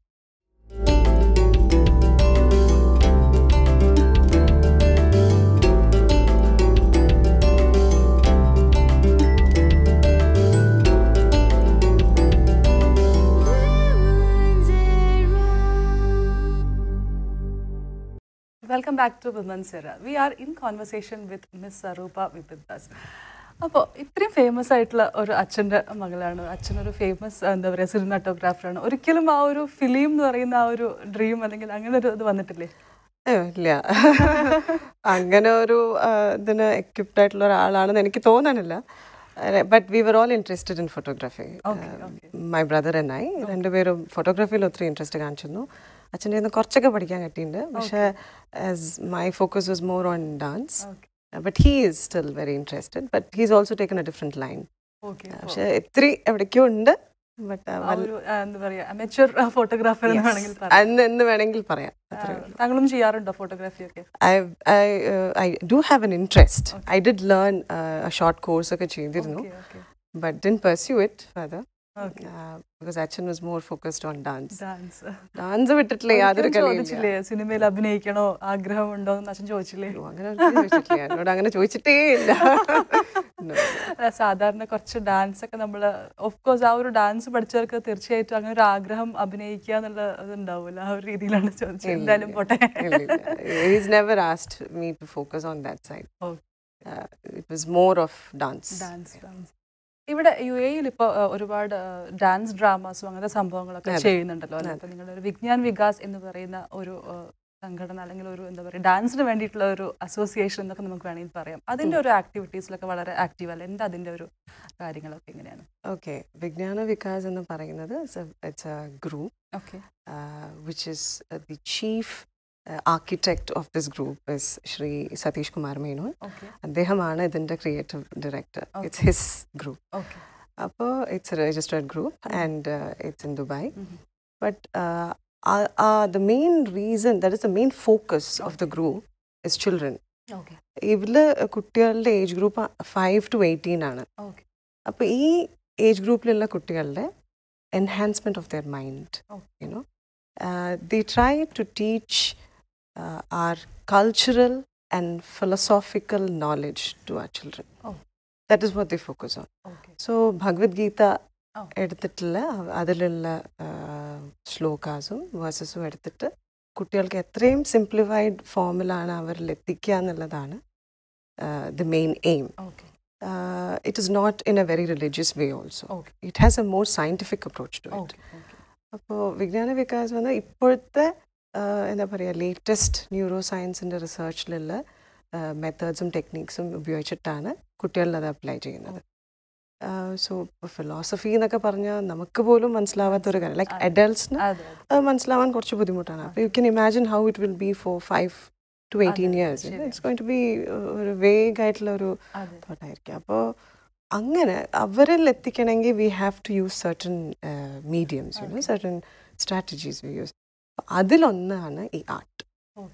S3: വെൽക്കം ബാക്ക് ടു വിമൻ സെറ we are in conversation with Miss Saroopa വിത്ത് ദാസ് അപ്പോൾ ഇത്രയും ഫേമസ് ആയിട്ടുള്ള ഒരു അച്ഛൻ്റെ മകളാണ് അച്ഛനൊരു ഫേമസ് എന്താ പറയുക സിനിമാറ്റോഗ്രാഫറാണ് ഒരിക്കലും ആ ഒരു ഫിലിം എന്ന് പറയുന്ന ആ ഒരു ഡ്രീം അല്ലെങ്കിൽ അങ്ങനെ ഒരു ഇത് വന്നിട്ടില്ലേ
S4: ഏ, ഇല്ല അങ്ങനെ ഒരു ആ, ഇതിന് എക്വിപ്ഡ് ആയിട്ടുള്ള ഒരാളാണെന്ന് എനിക്ക് തോന്നാനില്ല but we were all interested in photography
S3: Okay, okay.
S4: My brother and I രണ്ടുപേരും ഫോട്ടോഗ്രാഫിയിൽ ഒത്തിരി ഇൻട്രസ്റ്റ് കാണിച്ചിരുന്നു അച്ഛൻ്റെ നിന്ന് കുറച്ചൊക്കെ പഠിക്കാൻ പറ്റിയിട്ടുണ്ട് പക്ഷേ as my focus was more on dance
S3: okay
S4: but he is still very interested but he's also taken a different line
S3: okay
S4: പക്ഷേ ഇത്തിരി എവിടേക്കോ ഉണ്ട് ബട്ട്
S3: ആ ഒരു ആ, എന്താ പറയുക അമേച്വർ ഫോട്ടോഗ്രാഫർ എന്ന് വേണമെങ്കിൽ പറയാം
S4: അന്ന് എന്ന് വേണമെങ്കിൽ പറയാം
S3: ആ, താങ്കളും ചെയ്യാറുണ്ടോ ഫോട്ടോഗ്രാഫി ഒക്കെ
S4: I I uh, I do have an interest. I did learn uh, a short course ഒക്കെ ചെയ്തിരുന്നു
S3: okay okay
S4: but didn't pursue it further
S3: okay
S4: uh, because Achan was more focused on dance.
S3: Dance
S4: dance വിട്ടിട്ടില്ല യാതൊരു കളിയില്ല
S3: ചോദിച്ചില്ലേ സിനിമയിൽ അഭിനയിക്കണോ ആഗ്രഹമുണ്ടോ എന്ന് അച്ഛൻ ചോദിച്ചില്ലേ
S4: അയ്യോ, അങ്ങനെ ഒരിക്കലും ചോദിച്ചിട്ടില്ല എന്നോട് അങ്ങനെ ചോദിച്ചിട്ടേ ഇല്ല No.
S3: അല്ല, സാധാരണ കുറച്ച് ഡാൻസ് ഒക്കെ നമ്മൾ ഓഫ് കോഴ്സ് ആ ഒരു ഡാൻസ് പഠിച്ചവർക്ക് തീർച്ചയായിട്ടും അങ്ങനെ ഒരു ആഗ്രഹം അഭിനയിക്കുക എന്നുള്ള ഇത് ഉണ്ടാവില്ല ആ ഒരു രീതിയിലാണ് ചോദിച്ചത്
S4: ഇല്ല,
S3: എന്തായാലും
S4: ഇല്ല.
S3: പോട്ടെ
S4: ഇല്ല, ഇല്ല. He's never asked me to focus on that side.
S3: Okay.
S4: Uh, it was more of dance.
S3: Dance dance ഇവിടെ യു എയിൽ ഇപ്പോൾ ഒരുപാട് ഡാൻസ് ഡ്രാമാസും അങ്ങനത്തെ സംഭവങ്ങളൊക്കെ
S4: അതെ.
S3: ചെയ്യുന്നുണ്ടല്ലോ അല്ലെ അപ്പോൾ നിങ്ങളുടെ ഒരു വിജ്ഞാൻ വികാസ് എന്ന് പറയുന്ന ഒരു ആ, സംഘടന അല്ലെങ്കിൽ ഒരു എന്താ പറയുക ഡാൻസിന് വേണ്ടിയിട്ടുള്ള ഒരു അസോസിയേഷൻ എന്നൊക്കെ നമുക്ക് വേണമെങ്കിൽ പറയാം അതിന്റെ ഒരു ആക്ടിവിറ്റീസിലൊക്കെ വളരെ ആക്റ്റീവ് അല്ല എന്താ അതിന്റെ ഒരു കാര്യങ്ങളൊക്കെ എങ്ങനെയാണ്
S4: Okay. Vignana Vikas എന്ന് പറയുന്നത് it's a group
S3: okay
S4: uh, which is uh, the chief uh, architect of this group is Shri Satish Kumar Menon.
S3: Okay
S4: അദ്ദേഹമാണ് ഇതിൻ്റെ creative director it's
S3: Okay.
S4: His group
S3: okay
S4: അപ്പോൾ it's a registered group and it's in Dubai
S3: Mhm.
S4: But the main reason that is the main focus of the group is children
S3: okay
S4: ഇതിൽ കുട്ടികളുടെ age group five to eighteen ആണ്
S3: okay
S4: അപ്പോൾ ഈ age ഗ്രൂപ്പിലുള്ള കുട്ടികളുടെ enhancement of their mind
S3: Okay.
S4: You know the try to teach our cultural and philosophical knowledge to are children
S3: Oh.
S4: That is what the focus on
S3: okay
S4: so Bhagavad Gita
S3: Oh.
S4: എടുത്തിട്ടുള്ള അവ- അതിലുള്ള ശ്ലോകാസും വേഴ്സസും എടുത്തിട്ട് കുട്ടികൾക്ക് എത്രയും സിംപ്ലിഫൈഡ് ഫോമിലാണ് അവരിൽ എത്തിക്കുക എന്നുള്ളതാണ് the main aim
S3: okay
S4: it is not in a very religious way also
S3: okay
S4: it has a more scientific approach to it
S3: okay okay
S4: അപ്പോൾ വിജ്ഞാന വികാസ് വന്ന് ഇപ്പോഴത്തെ ആ, എന്താ പറയുക ലേറ്റസ്റ്റ് ന്യൂറോ സയൻസിൻ്റെ റിസർച്ചിലുള്ള മെത്തേഡ്സും ടെക്നീക്സും ഉപയോഗിച്ചിട്ടാണ് കുട്ടികളിൽ അത് അപ്ലൈ ചെയ്യുന്നത് സോ ഫിലോസഫി എന്നൊക്കെ പറഞ്ഞാൽ നമുക്ക് പോലും മനസ്സിലാവാത്ത ഒരു കാര്യം ലൈക്ക്
S3: അതെ.
S4: അഡൽട്സിന്
S3: അതെ അതെ
S4: അത് മനസ്സിലാവാൻ കുറച്ച് ബുദ്ധിമുട്ടാണ് അപ്പോൾ you can imagine how it will be for five to eighteen
S3: അതെ,
S4: ഇയേഴ്സ്
S3: ശരിയാണ്.
S4: ഇറ്റ്സ് ഗോയിൻ ടു ബി ഒരു വേഗ് ആയിട്ടുള്ള ഒരു
S3: അതെ
S4: തോട്ടായിരിക്കും അപ്പോൾ അങ്ങനെ അവരിൽ എത്തിക്കണമെങ്കിൽ we have to use certain mediums you know
S3: Okay.
S4: Certain strategies we use അതിലൊന്നാണ് ഈ art
S3: Oh.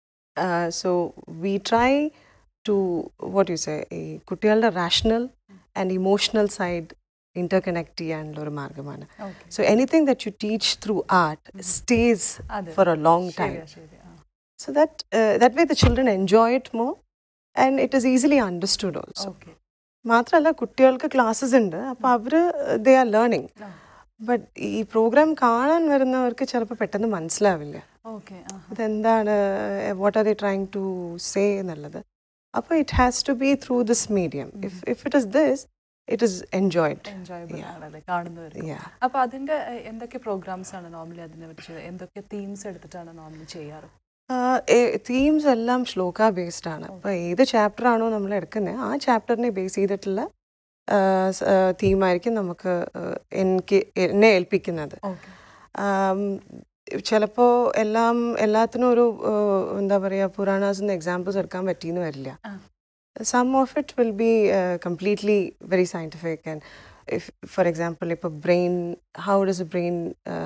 S4: So we try to what you say ഈ കുട്ടികളുടെ rational and emotional side interconnect ചെയ്യാനുള്ള ഒരു മാർഗമാണ്
S3: okay
S4: so anything that you teach through art stays
S3: അതെ
S4: for a long time
S3: ശരിയാ ശരി ആ
S4: So that uh, that way the children enjoy it more and it is easily understood also.
S3: Okay
S4: മാത്രമല്ല കുട്ടികൾക്ക് classes ഉണ്ട് അപ്പോൾ അവർ they are learning
S3: ആ.
S4: ബട്ട് ഈ പ്രോഗ്രാം കാണാൻ വരുന്നവർക്ക് ചിലപ്പോൾ പെട്ടെന്ന് മനസ്സിലാവില്ല
S3: ഓക്കെ ആ
S4: ഇതെന്താണ് what are they trying to say എന്നുള്ളത് അപ്പോൾ it has to be through this medium if if it is this it is enjoyed
S3: enjoyable
S4: Yeah.
S3: ആണല്ലേ കാണുന്നവർ
S4: യാ
S3: അപ്പൊ അതിന്റെ എ, എന്തൊക്കെ പ്രോഗ്രാംസ് ആണ് നോർമലി അതിനെ പറ്റി ചെയ്തത് എന്തൊക്കെ തീംസ് എടുത്തിട്ടാണ് നോർമലി ചെയ്യാറ്
S4: തീംസ് എല്ലാം ശ്ലോക ബേസ്ഡ് ആണ് അപ്പോൾ ഏത് ചാപ്റ്റർ ആണോ നമ്മൾ എടുക്കുന്നത് ആ ചാപ്റ്ററിനെ ബേസ് ചെയ്തിട്ടുള്ള തീമായിരിക്കും നമുക്ക് ആഹ് എനിക്ക് എന്നെ ഏൽപ്പിക്കുന്നത്
S3: ഓക്കെ
S4: ചിലപ്പോൾ എല്ലാം എല്ലാത്തിനും ഒരു ആഹ് എന്താ പറയുക പുരാണാസിന്ന് എക്സാമ്പിൾസ് എടുക്കാൻ പറ്റിയെന്ന് വരില്ല
S3: ആ.
S4: Some of it will be completely very scientific and if for example ഇപ്പോൾ brain how does brain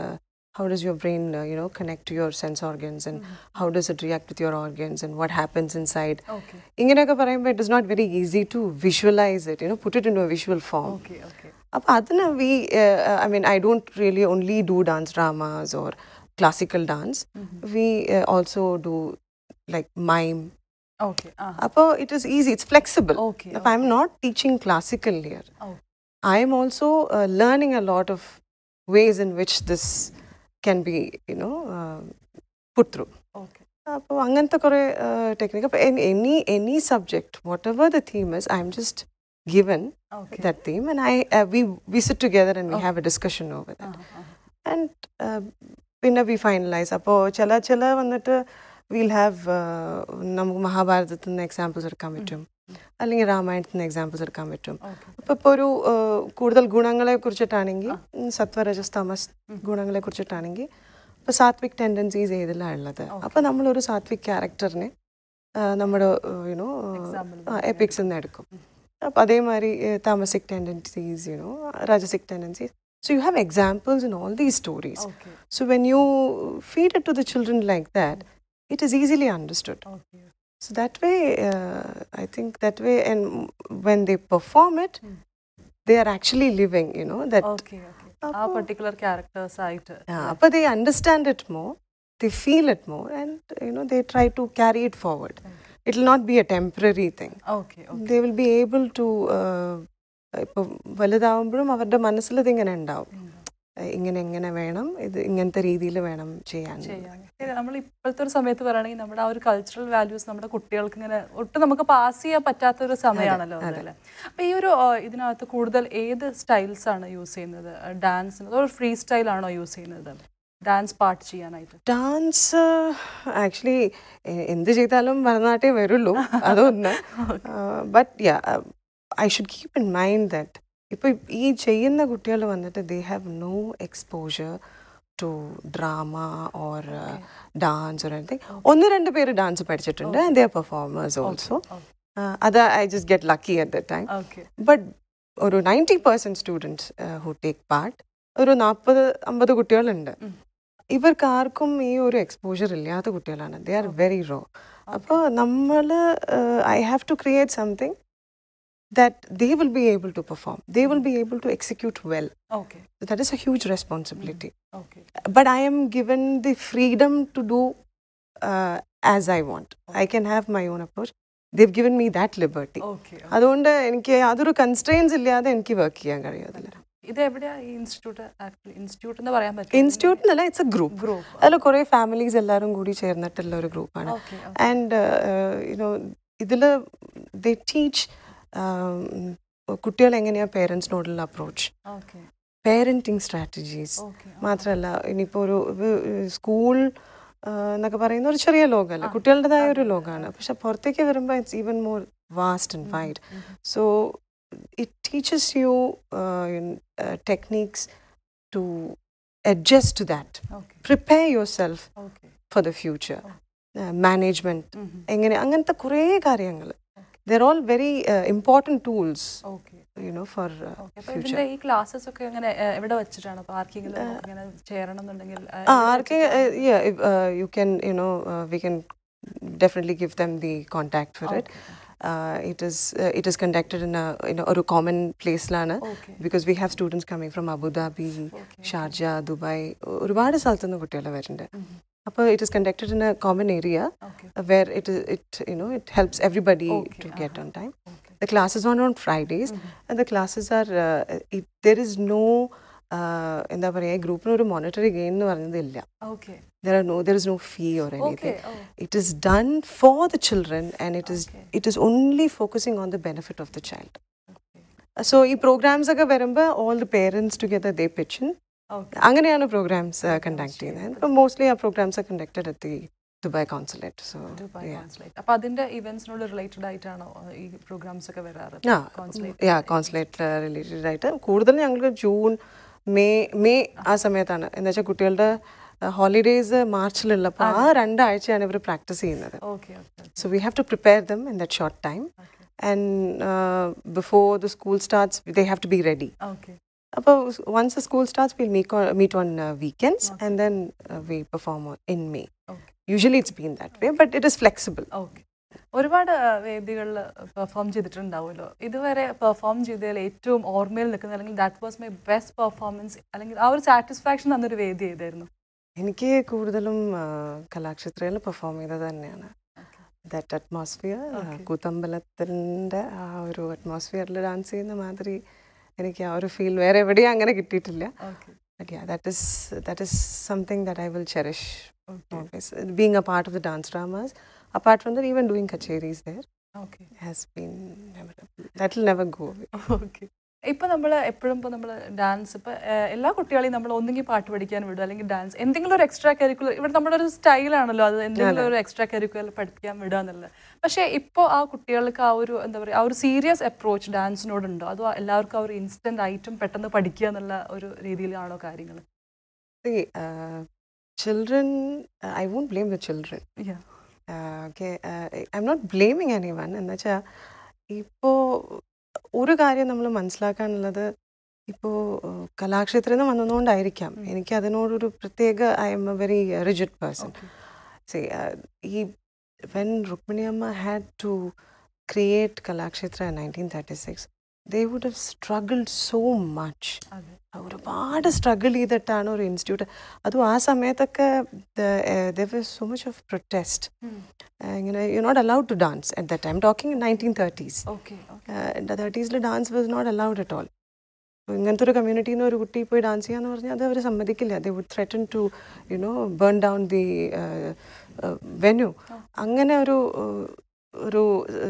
S4: how does your brain uh, you know connect to your sense organs and how does it react with your organs and what happens inside
S3: okay
S4: ഇങ്ങനെയൊക്കെ പറയുമ്പോൾ it is not very easy to visualise it you know put it in a visual form
S3: okay okay
S4: അപ്പോൾ അതിന് we I mean I don't really only do dance dramas or classical dance we also do like mime
S3: okay ആ
S4: അപ്പോൾ it is easy it's flexible
S3: okay
S4: I am not teaching classical here
S3: Oh.
S4: I am also uh, learning a lot of ways in which this can be, you know, uh, put through.
S3: Okay
S4: അപ്പോൾ അങ്ങനത്തെ കുറേ technique അപ്പോൾ any any subject whatever the theme is I am just given
S3: okay
S4: that theme and I we we sit together and we have a discussion over that and പിന്നെ we finalise അപ്പോൾ ചില ചില വന്നിട്ട് will have നമുക്ക് മഹാഭാരതത്തിൽ നിന്ന് examples എടുക്കാൻ പറ്റും അല്ലെങ്കിൽ രാമായണത്തിൽ നിന്ന് എക്സാമ്പിൾസ് എടുക്കാൻ പറ്റും
S3: ഓക്കെ
S4: അപ്പോൾ ഇപ്പോൾ ഒരു ആ, കൂടുതൽ ഗുണങ്ങളെ കുറിച്ചിട്ടാണെങ്കിൽ സത്വരജസ് തമസ് ഗുണങ്ങളെ കുറിച്ചിട്ടാണെങ്കിൽ ഇപ്പോൾ സാത്വിക് ടെൻഡൻസീസ് ഏതിലാണ് ഉള്ളത് അപ്പോൾ നമ്മളൊരു സാത്വിക് ക്യാരക്ടറിനെ നമ്മുടെ യുനോ
S3: Example
S4: എപ്പിക്സ് നിന്ന് എടുക്കും അപ്പോൾ അതേമാതിരി tamasic tendencies you know rajasic tendencies so you have examples in all these stories
S3: okay
S4: So when you feed it to the children like that, it is easily understood.
S3: Okay
S4: So that way, uh, I think that way, and when they perform it,
S3: Mm.
S4: they are actually living. You know that.
S3: Okay okay ആ particular characters ആയിട്ട്
S4: Uh, but they understand it more, they feel it more, and you know they try to carry it forward. It will not be a temporary thing.
S3: Okay
S4: They will be able to. Uh, ഇപ്പോൾ വലുതാവുമ്പോഴും അവരുടെ മനസ്സിൽ ഇതിങ്ങനെ ഉണ്ടാവും ഏഹ് ഇങ്ങനെ എങ്ങനെ വേണം ഇത് ഇങ്ങനത്തെ രീതിയിൽ വേണം ചെയ്യാൻ
S3: ചെയ്യാൻ ശരി, നമ്മൾ ഇപ്പോഴത്തെ ഒരു സമയത്ത് പറയുകയാണെങ്കിൽ നമ്മുടെ ആ ഒരു കൾച്ചറൽ വാല്യൂസ് നമ്മുടെ കുട്ടികൾക്ക് ഇങ്ങനെ ഒട്ടും നമുക്ക് പാസ് ചെയ്യാൻ പറ്റാത്ത ഒരു സമയമാണല്ലോ അതല്ലേ അപ്പൊ ഈ ഒരു ആ, ഇതിനകത്ത് കൂടുതൽ ഏത് സ്റ്റൈൽസ് ആണ് യൂസ് ചെയ്യുന്നത് ഡാൻസിന് അതോ ഫ്രീ സ്റ്റൈൽ ആണോ യൂസ് ചെയ്യുന്നത് ഡാൻസ് പാർട്ട് ചെയ്യാനായിട്ട്
S4: ഡാൻസ് ആക്ച്വലി എന്ത് ചെയ്താലും ഭരതനാട്യം വരുള്ളൂ അതൊന്ന് but ya I should keep in mind that ഇപ്പോൾ ഈ ചെയ്യുന്ന കുട്ടികൾ വന്നിട്ട് they have no exposure to drama or dance or anything ഒന്ന് രണ്ട് പേര് ഡാൻസ് പഠിച്ചിട്ടുണ്ട് and they are performers also അത് I just get lucky at the time
S3: okay
S4: but ഒരു ninety percent students who take part ഒരു നാൽപ്പത് അമ്പത് കുട്ടികളുണ്ട്
S3: ഉം.
S4: ഇവർക്ക് ആർക്കും ഈ ഒരു എക്സ്പോഷർ ഇല്ലാത്ത കുട്ടികളാണ് ദേ ആർ വെരി റോ അപ്പോൾ നമ്മൾ I have to create something that they will be able to perform they will be able to execute well
S3: okay
S4: that is a huge responsibility
S3: okay
S4: but I am given the freedom to do uh, as I want. I can have my own approach. They've given me that liberty.
S3: Okay
S4: അതുകൊണ്ട് എനിക്ക് യാതൊരു constraints ഇല്ലാതെ എനിക്ക് work ചെയ്യാൻ കഴിയും അതിൽ
S3: ഇത് എവിടെയാ ഈ ഇൻസ്റ്റിറ്റ്യൂട്ട് ആക്ച്വലി ഇൻസ്റ്റിറ്റ്യൂട്ട് എന്ന് പറയാൻ പറ്റും
S4: ഇൻസ്റ്റിറ്റ്യൂട്ടിനല്ല ഇറ്റ്സ് എ ഗ്രൂപ്പ്
S3: ഗ്രൂപ്പ്
S4: അതിൽ കുറേ ഫാമിലീസ് എല്ലാവരും കൂടി ചേർന്നിട്ടുള്ള ഒരു ഗ്രൂപ്പാണ്
S3: ഓക്കെ
S4: ആൻഡ് യുനോ ഇതിൽ ദേ ടീച്ച് കുട്ടികൾ എങ്ങനെയാണ് പേരൻസിനോടുള്ള approach
S3: okay
S4: parenting strategies
S3: okay
S4: മാത്രമല്ല ഇനിയിപ്പോൾ ഒരു സ്കൂൾ എന്നൊക്കെ പറയുന്ന ഒരു ചെറിയ ലോകമല്ല കുട്ടികളുടേതായ ഒരു ലോകമാണ് പക്ഷെ പുറത്തേക്ക് വരുമ്പോൾ it's even more vast and wide so it teaches you techniques to adjust to that
S3: okay
S4: prepare yourself
S3: okay
S4: for the future management എങ്ങനെ അങ്ങനത്തെ കുറേ കാര്യങ്ങൾ they're all very important tools
S3: okay
S4: you know for
S3: okay അപ്പൊ
S4: future
S3: ഇതിന്റെ ഈ classes ഒക്കെ എങ്ങനെ ഏഹ്, എവിടെ വെച്ചിട്ടാണ് അപ്പൊ ആർക്കെങ്കിലും ഇങ്ങനെ ചേരണം എന്നുണ്ടെങ്കിൽ ഏഹ്,
S4: Ah,
S3: എവിടെ
S4: RK, uh, yeah, if, uh, you can, you know, uh, we can definitely give them the contact for it.
S3: Okay,
S4: Uh, it is uh, it is conducted in a in a, or a common place lana
S3: Okay.
S4: because we have students coming from Abu Dhabi,
S3: Okay,
S4: Sharjah, Dubai. ഒരുപാട് സ്ഥലത്ത് നിന്ന് കുട്ടികൾ വരുന്നുണ്ട് അപ്പോൾ it is conducted in a common area
S3: Okay.
S4: Where it it you know it helps everybody
S3: Okay,
S4: to get on time
S3: Okay.
S4: The classes are on Fridays, and the classes are. Uh, it, there is no. Uh, എന്താ പറയുക ഗ്രൂപ്പിന് ഒരു monetary gain എന്ന് പറയുന്നതില്ല
S3: Okay.
S4: there are no there is no fee or anything
S3: Okay. Oh.
S4: it is done for the children and it is
S3: Okay.
S4: it is only focusing on the benefit of the child
S3: Okay.
S4: so ഈ programmes ഒക്കെ വരുമ്പോൾ all the parents together they pitch
S3: Okay.
S4: അങ്ങനെയാണ് programmes conduct ചെയ്യുന്നത് ഇപ്പം mostly ആ programmes conducted at the Dubai consulate so
S3: Dubai consulate അപ്പൊ അതിന്റെ ഇവന്റ്സിനോട് റിലേറ്റഡ് ആയിട്ടാണോ uh, ഈ പ്രോഗ്രാംസ് ഒക്കെ വരാറ്
S4: ആ
S3: കോൺസുലേറ്റ്
S4: യാ കോൺസുലേറ്റ് റിലേറ്റഡ് ആയിട്ട് കൂടുതൽ ഞങ്ങൾക്ക് ജൂൺ മെയ് മെയ് ആ സമയത്താണ് എന്ന് വെച്ചാൽ കുട്ടികളുടെ ഹോളിഡേയ്സ് മാർച്ചിലുള്ളപ്പോൾ ആ രണ്ടാഴ്ചയാണ് ഇവർ പ്രാക്ടീസ് ചെയ്യുന്നത്
S3: okay okay
S4: So we have to prepare them in that short time. And uh, before the school starts, they have to be ready.
S3: Okay
S4: About once the school starts, we'll meet on, meet on uh, weekends and then uh, we perform on- in May.
S3: Okay.
S4: Usually it's been that way, but it is flexible.
S3: Okay ഒരുപാട് വേദികളിൽ perform ചെയ്തിട്ടുണ്ടാവുമല്ലോ ഇതുവരെ perform ചെയ്തതിൽ ഏറ്റവും ഓർമ്മയിൽ നിൽക്കുന്ന അല്ലെങ്കിൽ that was my best performance അല്ലെങ്കിൽ ആ ഒരു സാറ്റിസ്ഫാക്ഷൻ തന്നൊരു വേദി ഏതായിരുന്നു
S4: എനിക്ക് കൂടുതലും കലാക്ഷേത്രയിൽ പെർഫോം ചെയ്തത് തന്നെയാണ് ദാറ്റ് അറ്റ്മോസ്ഫിയർ
S3: Okay.
S4: കൂത്തമ്പലത്തിൻ്റെ ആ ഒരു അറ്റ്മോസ്ഫിയറിൽ ഡാൻസ് ചെയ്യുന്ന മാതിരി എനിക്ക് ആ ഒരു ഫീൽ വേറെ എവിടെയും അങ്ങനെ കിട്ടിയിട്ടില്ല
S3: okay
S4: But yeah, that is that is something that I will cherish
S3: okay
S4: always. Uh, Being a part of the dance dramas, apart from that, even doing kacheris there
S3: okay
S4: has been memorable. That will never go away.
S3: Okay ഇപ്പൊ നമ്മൾ എപ്പോഴും ഇപ്പൊ നമ്മൾ dance ഇപ്പൊ ഏഹ്, എല്ലാ കുട്ടികളെയും നമ്മൾ ഒന്നെങ്കിൽ പാട്ട് പഠിക്കാൻ വിടും അല്ലെങ്കിൽ ഡാൻസ് എന്തെങ്കിലും ഒരു എക്സ്ട്രാ കരിക്കുലർ ഇവിടെ നമ്മുടെ ഒരു സ്റ്റൈലാണല്ലോ അത് എന്തെങ്കിലും ഒരു എക്സ്ട്രാ കരിക്കുലർ പഠിപ്പിക്കാൻ വിടുക എന്നുള്ളത് പക്ഷേ ഇപ്പോൾ ആ കുട്ടികൾക്ക് ആ ഒരു എന്താ പറയുക ആ ഒരു സീരിയസ് അപ്രോച്ച് ഡാൻസിനോടുണ്ടോ അതോ എല്ലാവർക്കും ആ ഒരു ഇൻസ്റ്റന്റ് ആയിട്ടും പെട്ടെന്ന് പഠിക്കുക എന്നുള്ള ഒരു രീതിയിലാണോ കാര്യങ്ങൾ
S4: See, uh, children, uh, I won't blame the children.
S3: Yeah.
S4: Uh, okay, uh, I'm not blaming anyone. എന്ന് വെച്ചാൽ ഇപ്പോൾ ഒരു കാര്യം നമ്മൾ മനസ്സിലാക്കാനുള്ളത് ഇപ്പോൾ കലാക്ഷേത്രത്തിൽ നിന്ന് വന്നതുകൊണ്ടായിരിക്കാം എനിക്ക് അതിനോടൊരു പ്രത്യേക I am a very rigid person See, uh, he, when Rukminiyamma had to create Kalakshetra in 1936, they would have struggled so much.
S3: അതെ
S4: ഒരുപാട് സ്ട്രഗിൾ ചെയ്തിട്ടാണ് ഒരു ഇൻസ്റ്റിറ്റ്യൂട്ട് അതും ആ സമയത്തൊക്കെ there was so much of protest ഇങ്ങനെ you not allowed to dance at the time talking nineteen thirties
S3: okay
S4: തേർട്ടീസിൽ dance was not allowed at all ഇങ്ങനത്തെ ഒരു കമ്മ്യൂണിറ്റിയിൽ നിന്ന് ഒരു കുട്ടി പോയി ഡാൻസ് ചെയ്യാന്ന് പറഞ്ഞാൽ അത് അവർ സമ്മതിക്കില്ല they would threaten to you know burn down the venue അങ്ങനെ ഒരു uh, ഒരു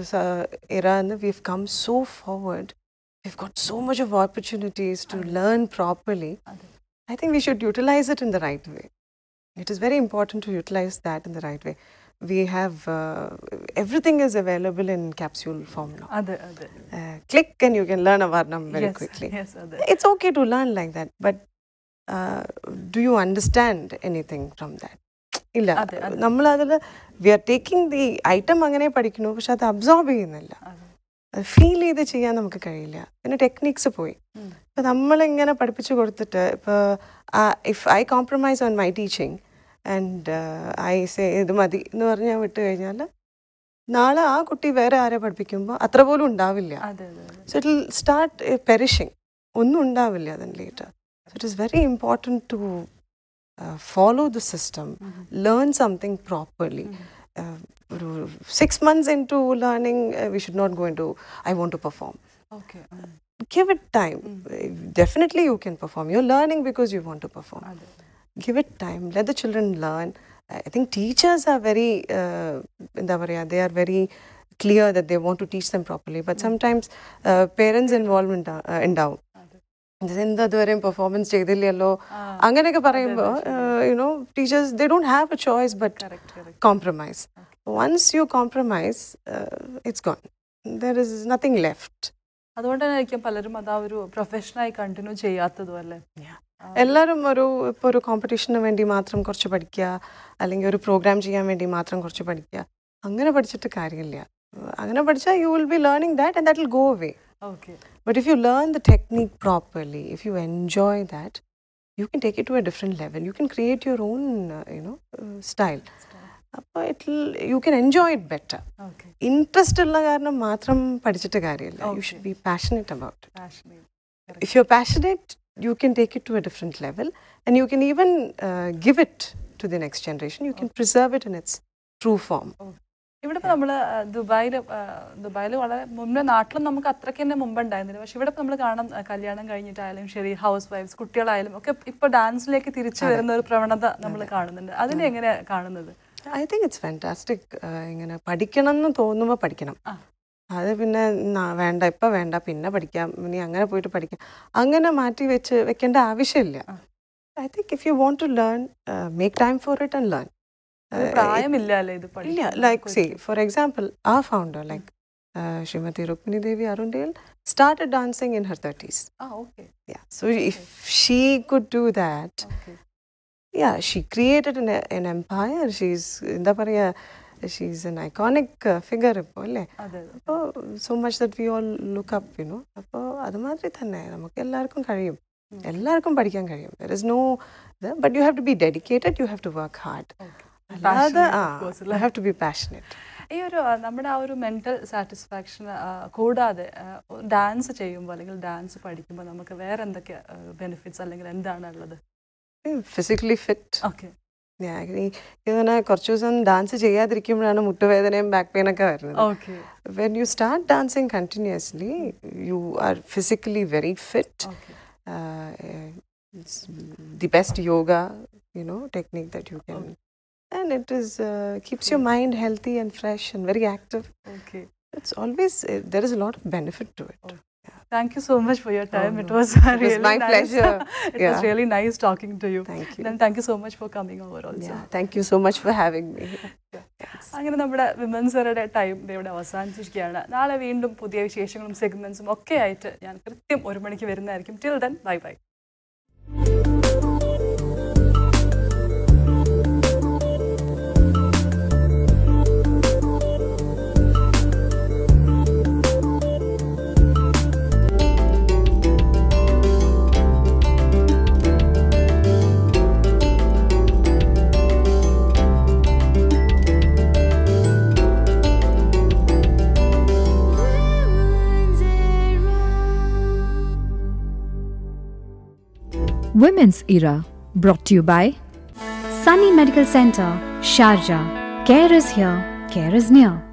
S4: ഇറാന്ന് we've come so forward we've got so much of opportunities to learn properly
S3: അതെ
S4: I think we should utilize it in the right way. It is very important to utilize that in the right way. We have uh, everything is available in capsule form now.
S3: അതെ അതെ
S4: Uh, click and you can learn a Varnam very
S3: Yes,
S4: quickly.
S3: yes, അതെ
S4: It's okay to learn like that, but uh, do you understand anything from that? ഇല്ല
S3: അതെ, അതെ.
S4: നമ്മൾ അതിൽ we are taking the item അങ്ങനെ പഠിക്കുന്നു പക്ഷെ അത് അബ്സോർബ് ചെയ്യുന്നില്ല
S3: അതെ
S4: അത് ഫീൽ ചെയ്ത് ചെയ്യാൻ നമുക്ക് കഴിയില്ല പിന്നെ ടെക്നിക്സ് പോയി
S3: ഉം.
S4: ഇപ്പം നമ്മളിങ്ങനെ പഠിപ്പിച്ചു കൊടുത്തിട്ട് ഇപ്പോൾ if I compromise on my teaching and I say ഇത് മതി എന്ന് പറഞ്ഞ് ഞാൻ വിട്ട് കഴിഞ്ഞാൽ നാളെ ആ കുട്ടി വേറെ ആരെ പഠിപ്പിക്കുമ്പോൾ അത്ര പോലും ഉണ്ടാവില്ല
S3: അതെ അതെ അതെ
S4: so it will start perishing ഒന്നും ഉണ്ടാവില്ല അതിന് later so it is very important to follow the system learn something properly ഒരു six months into learning we should not going to I want to perform
S3: okay
S4: give it time. Uh, Definitely, you can perform. You're learning because you want to perform.
S3: അതെ
S4: Give it time. Let the children learn. I think teachers are very, uh, എന്താ പറയാ, they are very clear that they want to teach them properly. But sometimes uh, parents' involvement uh, ഉണ്ടാവും
S3: അതെ
S4: എന്താ അതുവരെയും performance ചെയ്തില്ലല്ലോ
S3: ആ,
S4: അങ്ങനെയൊക്കെ പറയുമ്പോൾ you know teachers they don't have a choice but
S3: correct, correct.
S4: compromise. Once you compromise, uh, it's gone. There is nothing left.
S3: അതുകൊണ്ട് തന്നെ ആയിരിക്കും പലരും അത് ആ ഒരു പ്രൊഫഷനായി കണ്ടിന്യൂ ചെയ്യാത്തതും അല്ലേ
S4: എല്ലാവരും ഒരു ഇപ്പോൾ ഒരു കോമ്പറ്റീഷന് വേണ്ടി മാത്രം കുറച്ച് പഠിക്കുക അല്ലെങ്കിൽ ഒരു പ്രോഗ്രാം ചെയ്യാൻ വേണ്ടി മാത്രം കുറച്ച് പഠിക്കുക അങ്ങനെ പഠിച്ചിട്ട് കാര്യമില്ല അങ്ങനെ പഠിച്ചാൽ you will be learning that and that will go away
S3: okay
S4: but if you learn the technique properly if you enjoy that you can take it to a different level you can create your own you know style അപ്പോൾ it you can enjoy it better
S3: okay
S4: interest ഉള്ള കാരണം മാത്രം പഠിച്ചിട്ട് കാര്യമില്ല you should be passionate about
S3: passionate
S4: if you're passionate, you can take it to a different level and you can even uh, give it to the next generation. You can preserve it in its true form.
S3: ഇവിടെ ഇപ്പൊ നമ്മള് ദുബായിൽ ദുബായിൽ വളരെ മുന്നേ നാട്ടിലും നമുക്ക് അത്രയ്ക്ക് തന്നെ മുമ്പ് ഉണ്ടായിരുന്നില്ല പക്ഷെ ഇവിടെ നമ്മൾ കാണാം ആ, കല്യാണം കഴിഞ്ഞിട്ടായാലും ശരി ഹൗസ് വൈഫ്സ് കുട്ടികളായാലും ഒക്കെ ഇപ്പൊ ഡാൻസിലേക്ക് തിരിച്ചു വരുന്ന ഒരു പ്രവണത നമ്മൾ കാണുന്നുണ്ട് അതിനെ എങ്ങനെ കാണുന്നത്
S4: I think it's fantastic. Uh, ഇങ്ങനെ പഠിക്കണം എന്ന് തോന്നുമ്പോൾ പഠിക്കണം
S3: ആ.
S4: അത് പിന്നെ ന- വേണ്ട ഇപ്പം വേണ്ട പിന്നെ പഠിക്കാം ഇനി അങ്ങനെ പോയിട്ട് പഠിക്കാം അങ്ങനെ മാറ്റി വെച്ച് വെക്കേണ്ട ആവശ്യമില്ല
S3: ആ.
S4: I think if you want to learn make time for it and learn
S3: ഒരു പ്രായമില്ല അല്ലേ ഇത്
S4: ഇല്ല
S3: പഠിക്കാൻ
S4: ലൈക്ക് സേ ഫോർ എക്സാമ്പിൾ ആ founder like Shrimati Rukmini Devi Arundale started dancing in her thirties
S3: ആ okay
S4: Yeah. So if she could do that,
S3: ഓക്കെ
S4: yeah, she created an, an empire. She's എന്താ പറയാ she's an iconic uh, figure ഇപ്പോൾ അല്ലേ
S3: അതെ
S4: അപ്പോൾ so much that we all look up you know അപ്പോൾ അതുമാതിരി തന്നെ നമുക്ക് എല്ലാവർക്കും കഴിയും
S3: ഉം.
S4: എല്ലാവർക്കും പഠിക്കാൻ കഴിയും there is no but you have to be dedicated you have to work hard
S3: okay
S4: അല്ലാതെ ആ
S3: of course,
S4: you have to be passionate
S3: ഈ ഒരു ആ, നമ്മുടെ ആ ഒരു മെന്റൽ സാറ്റിസ്ഫാക്ഷൻ കൂടാതെ ഡാൻസ് ചെയ്യുമ്പോൾ അല്ലെങ്കിൽ ഡാൻസ് പഠിക്കുമ്പോൾ നമുക്ക് വേറെ എന്തൊക്കെ ബെനിഫിറ്റ്സ് അല്ലെങ്കിൽ എന്താണ് ഉള്ളത്
S4: ഫിസിക്കലി ഫിറ്റ്
S3: ഓക്കെ
S4: ഞാൻ ഇങ്ങനെ കുറച്ച് ദിവസം ഡാൻസ് ചെയ്യാതിരിക്കുമ്പോഴാണ് മുട്ടുവേദനയും ബാക്ക് പെയിൻ ഒക്കെ വരുന്നത്
S3: okay
S4: when you start dancing continuously, you are physically very fit.
S3: Okay
S4: Uh, it's the best yoga, you know, technique that you can. And it is uh, keeps your mind healthy and fresh and very active.
S3: Okay
S4: It's always uh, there is a lot of benefit to it.
S3: Thank you so much for your time. it
S4: no.
S3: was
S4: It was
S3: really
S4: my
S3: nice.
S4: pleasure.
S3: it was
S4: Yeah.
S3: really nice talking to you.
S4: Thank you.
S3: Then thank you so much for coming over also.
S4: Yeah, thank you so much for having me.
S3: അങ്ങനെ നമ്മുടെ വിമൻസറുടെ time ഇവിടെ അവസാനിച്ചിരിക്കുകയാണ് നാളെ വീണ്ടും പുതിയ വിശേഷങ്ങളും സെഗ്മെന്റ്സും ഒക്കെ ആയിട്ട് ഞാൻ കൃത്യം ഒരു മണിക്ക് വരുന്നതായിരിക്കും till then bye bye
S1: Women's Era, brought to you by
S2: Sunny Medical Center, Sharjah. Care is here, care is near.